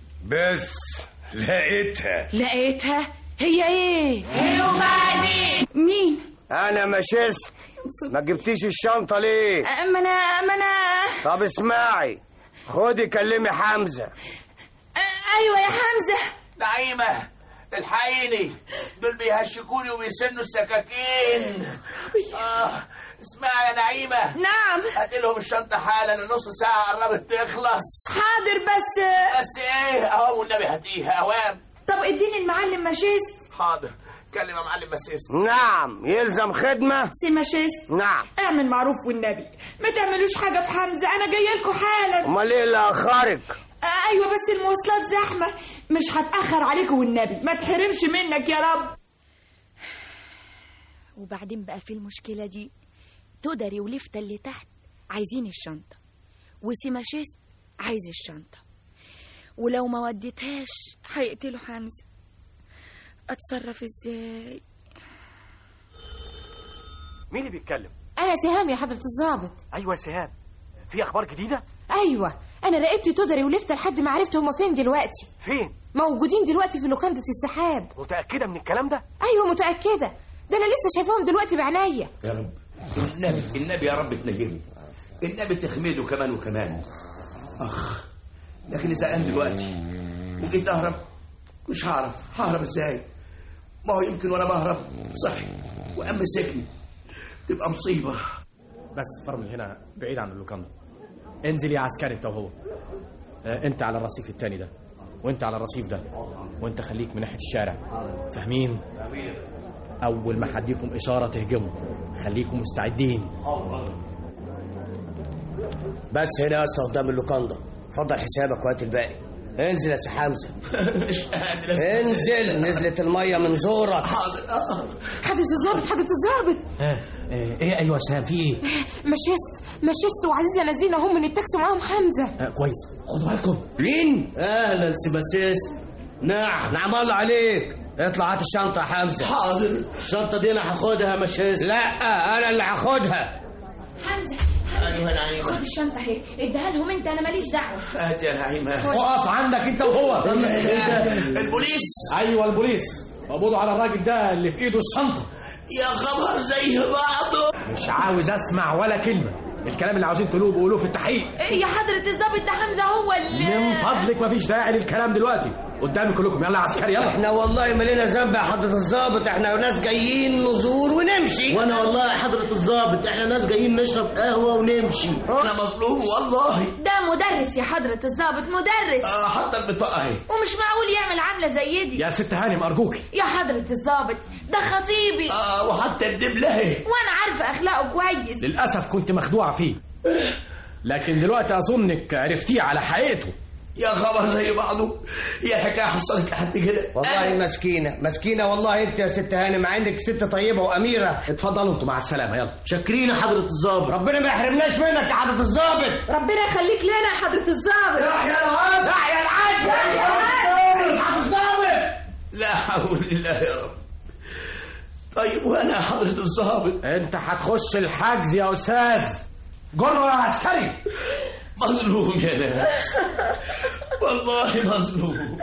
بس لقيتها لقيتها هي ايه وبعدين مين انا مشيست ما جبتيش الشنطه ليه ما انا ما انا طب اسمعي خدي كلمي حمزه ايوه يا حمزه نعيمه الحقيني دول بيهشكوني وبيسنوا السكاكين اه اسمعي يا نعيمه نعم هات لهم الشنطه حالا النص ساعه قربت تخلص حاضر بس بس ايه اهو والنبي هاتيها اوام طب اديني المعلم ماشيست حاضر كلم يا معلم مسيس نعم يلزم خدمه سي ماشيست نعم اعمل معروف والنبي ما تعملوش حاجه في حمزه انا جايه لكم حالا امال ايه اللي اخرك آه، ايوه بس المواصلات زحمه مش هتاخر عليكم والنبي ما تحرمش منك يا رب وبعدين بقى في المشكله دي تقدري ولفتة اللي تحت عايزين الشنطه وسيماشيست عايز الشنطه ولو ما وديتهاش هيقتلوا حمزه اتصرف ازاي مين اللي بيتكلم انا سهام يا حضره الضابط ايوه سهام في اخبار جديده ايوه انا راقبت تودري ولفت لحد ما عرفت هما فين دلوقتي فين موجودين دلوقتي في لوكاندا السحاب متاكده من الكلام ده ايوه متاكده ده انا لسه شايفاهم دلوقتي بعينيا يا رب النبي النبي يا رب تنجيني النبي تخمده كمان وكمان اخ لكن اذا قام دلوقتي وجيت اهرب مش هعرف ههرب ازاي ما هو يمكن وانا بهرب صحي وقام مسكني تبقى مصيبه بس فر من هنا بعيد عن اللوكاندا انزل يا عسكري انت وهو آه، انت على الرصيف التاني ده وانت على الرصيف ده وانت خليك من ناحيه الشارع فاهمين اول ما هديكم اشاره تهجموا خليكم مستعدين بس هنا يا اسطى قدام اللوكاندا اتفضل حسابك وهات الباقي انزل يا سي حمزه انزل نزلت الميه من زورك حضرة الظابط حضرة الظابط ايه ايوه سام في ايه مشيست مشيست وعزيزة نازلين اهم من التاكسي ومعاهم حمزة آه كويس خدوا بالكم مين اهلا سيباسيست نعم نعم الله عليك اطلع هات الشنطه يا حمزه حاضر الشنطه دي انا هاخدها مشيست لا انا اللي هاخدها حمزه ايوه نعيمه خد الشنطه اهي اديها لهم انت انا ماليش دعوه هات يا نعيمه اقف عندك انت وهو البوليس ايوه البوليس قبضوا على الراجل ده اللي في ايده الشنطه يا خبر زي بعضه مش عاوز اسمع ولا كلمه الكلام اللي عاوزين تقولوه بقولوه في التحقيق يا حضرة الظابط ده حمزة هو اللي من فضلك مفيش داعي للكلام دلوقتي قدامي كلكم يلا يا عسكري يلا احنا والله مالينا ذنب يا حضره الظابط احنا ناس جايين نزور ونمشي وانا والله يا حضرة الظابط احنا ناس جايين نشرب قهوة ونمشي انا مظلوم والله ده مدرس يا حضرة الظابط مدرس اه حتى البطاقة اهي ومش معقول يعمل عاملة زي دي يا ست هانم ارجوكي يا حضرة الظابط ده خطيبي اه وحتى الدبلة اهي وانا عارفة اخلاقه كويس للاسف كنت مخدوعه فيه لكن دلوقتي اظنك عرفتيه على حقيقته يا خبر زي بعضه هي الحكاية حصلت لحد كده والله مسكينه مسكينه والله انت يا ست هانم عندك ست طيبه واميره اتفضلوا انتوا مع السلامه يلا شاكرين يا حضرة الظابط ربنا ما يحرمناش منك يا حضره الظابط ربنا يخليك لنا يا حضرة الظابط يحيى العدل يحيى العدل يحيى العدل حضره الظابط لا حول الله يا رب طيب وانا يا حضرة الظابط انت هتخش الحجز يا استاذ جره يا عسكري مظلوم يا ناس والله مظلوم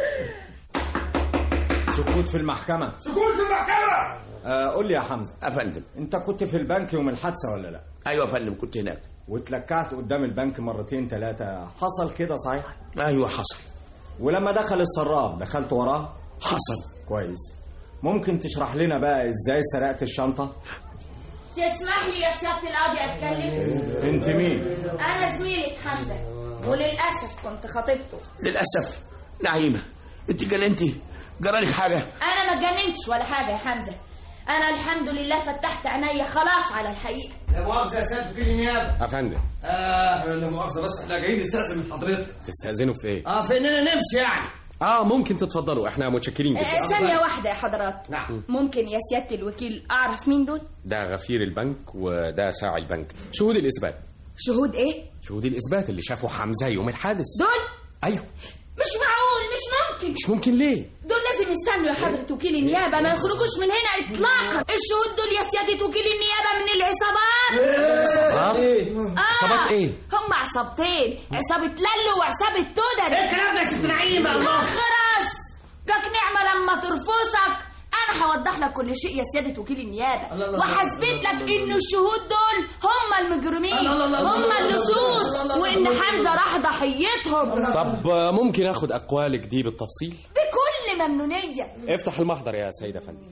سكوت في المحكمة سكوت في المحكمة آه قول لي يا حمزة يا فندم انت كنت في البنك يوم الحادثة ولا لا ايوه يا فندم كنت هناك واتلكعت قدام البنك مرتين ثلاثة حصل كده صحيح ايوه حصل ولما دخل السراب دخلت وراه حصل كويس ممكن تشرح لنا بقى ازاي سرقت الشنطة تسمح لي يا سيادة القاضي اتكلم انت مين انا زميلة حمزة وللاسف كنت خطيبته للاسف نعيمه انت جننتي جرالك حاجه انا ما اتجننتش ولا حاجة يا حمزة انا الحمد لله فتحت عينيا خلاص على الحقيقة لا مؤاخذه يا سياده وكيل النيابه يا فندم اه لا مؤاخذة بس احنا جايين نستأذن من حضرتك تستأذنوا في ايه اه في اننا نمشي يعني اه ممكن تتفضلوا احنا متشكرين آه، جدا ثانية واحدة يا حضرات نعم ممكن يا سيادة الوكيل اعرف مين دول ده غفير البنك وده ساعي البنك شهود الاثبات شهود ايه شهود الاثبات اللي شافوا حمزه يوم الحادث دول ايوه مش معقول مش ممكن مش ممكن ليه دول لازم يستنوا يا حضرة وكيل النيابة ما يخرجوش من هنا اطلاقا الشهود دول يا سيادة وكيل النيابة من العصابات عصابات عصابات ايه هم عصابتين عصابة للو وعصابة تودر ايه الكلام ده يا ست نعيمه الله خلاص جاك نعمة لما ترفسك انا هوضح لك كل شيء يا سيادة وكيل النيابة وهثبت لك ان الشهود دول هم المجرمين هم اللصوص وان حمزة راح ضحيتهم طب آه، ممكن اخد اقوالك دي بالتفصيل بكل ممنونية افتح المحضر يا سيدة فندم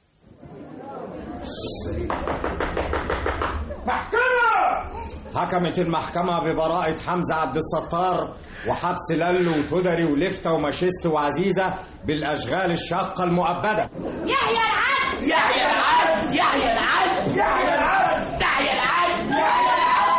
حكمت المحكمة ببراءة حمزة عبد الستار وحبس للو وتدري ولفتة وماشيست وعزيزة بالأشغال الشاقة المؤبدة يحيى العدل يحيى العدل يحيى العدل يحيى العدل يحيى العدل يحيى العدل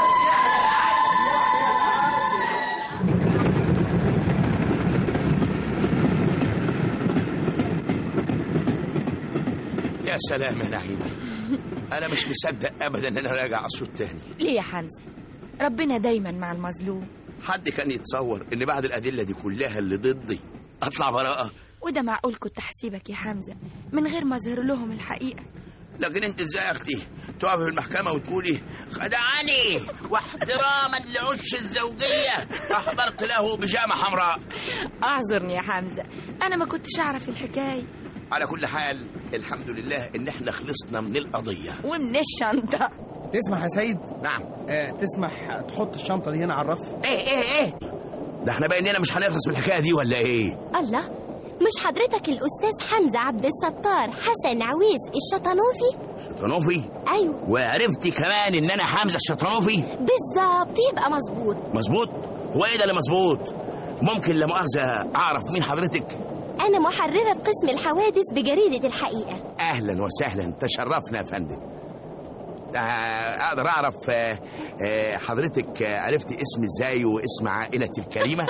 يا سلام يا نعيمه انا مش مصدق ابدا ان انا راجع الصوت تاني ليه يا حمزة ربنا دايما مع المظلوم حد كان يتصور ان بعد الادله دي كلها اللي ضدي اطلع براءه وده معقول كنت هسيبك يا حمزة من غير ما اظهر لهم الحقيقة لكن انت ازاي يا اختي تقفي في المحكمه وتقولي خدعني واحتراما لعش الزوجيه احضرت له بيجامه حمراء اعذرني يا حمزة انا ما كنتش اعرف الحكاية على كل حال الحمد لله ان احنا خلصنا من القضيه ومن الشنطة تسمح يا سيد نعم آه تسمح تحط الشنطة دي هنا على الرف ايه ايه ايه ده احنا بقينا مش هنخلص من الحكايه دي ولا ايه الله مش حضرتك الأستاذ حمزة عبد الستار حسن عويس الشطنوفي؟ شطنوفي أيوه وعرفتي كمان ان انا حمزه الشطنوفي بالظبط يبقى مظبوط مظبوط هو ايه ده اللي مظبوط ممكن لا مؤاخذه اعرف مين حضرتك أنا محررة في قسم الحوادث بجريدة الحقيقة اهلا وسهلا تشرفنا يا فندم آه، اقدر اعرف آه، آه، حضرتك آه، عرفتي اسم ازاي واسم عائلتي الكريمه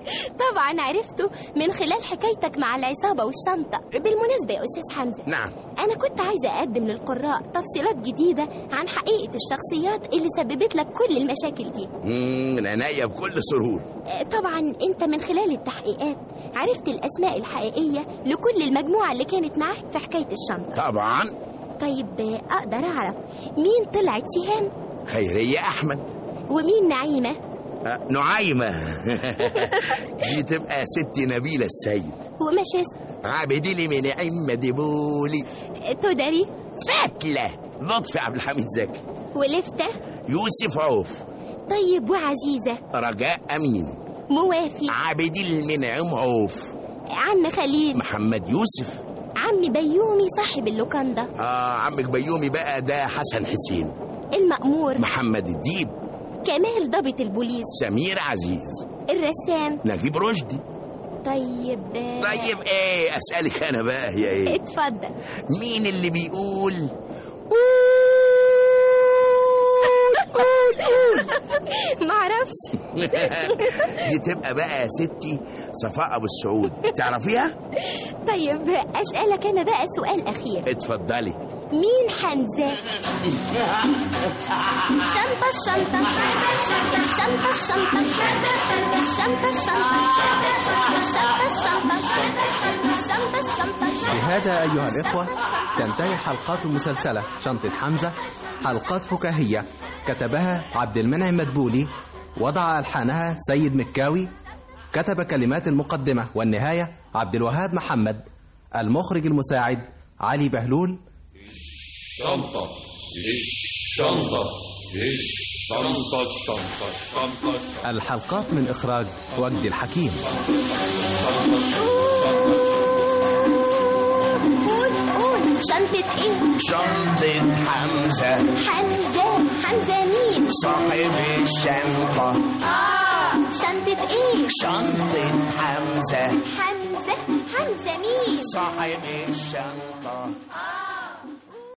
طبعا عرفته من خلال حكايتك مع العصابة والشنطة بالمناسبة يا أستاذ حمزة نعم أنا كنت عايزة أقدم للقراء تفصيلات جديدة عن حقيقة الشخصيات اللي سببت لك كل المشاكل دي مم، من عينيا بكل سرور آه، طبعا أنت من خلال التحقيقات عرفت الأسماء الحقيقية لكل المجموعة اللي كانت معاك في حكاية الشنطة طبعا طيب آه، أقدر أعرف مين طلعت سهام خيرية أحمد ومين نعيمة آه، نعيمة دي تبقى ستي نبيلة السيد ومشاست عابدي لي من عم دبولي آه، تدري فتلة لطفي عبد الحميد زكي ولفتة يوسف عوف طيب وعزيزة رجاء أمين موافي عابدي المنعم عوف عم خليل محمد يوسف عم بيومي صاحب اللوكاندا آه عمك بيومي بقى ده حسن حسين المأمور محمد الديب كمال ضابط البوليس سمير عزيز الرسام نجيب رشدي طيب آه، طيب ايه اسالك انا بقى هي ايه اتفضل مين اللي بيقول معرفش دي تبقى بقى يا ستي صفاء ابو السعود تعرفيها طيب أسألك أنا بقى سؤال أخير اتفضلي مين حمزة؟ الشنطة الشنطة الشنطة الشنطة الشنطة الشنطة الشنطة الشنطة الشنطة بهذا أيها الإخوة تنتهي الحلقات المسلسلة شنطة حمزة حلقات فكاهية كتبها عبد المنعم مدبولي وضع ألحانها سيد مكاوي كتب كلمات المقدمة والنهاية عبد الوهاب محمد المخرج المساعد علي بهلول شنطة شنطة شنطة شنطة شنطة الحلقات من إخراج وجدي الحكيم قول قول شنطة إيه؟ شنطة حمزة حمزة حمزة مين؟ صاحب الشنطة آه شنطة إيه؟ شنطة حمزة حمزة حمزة مين؟ صاحب الشنطة آه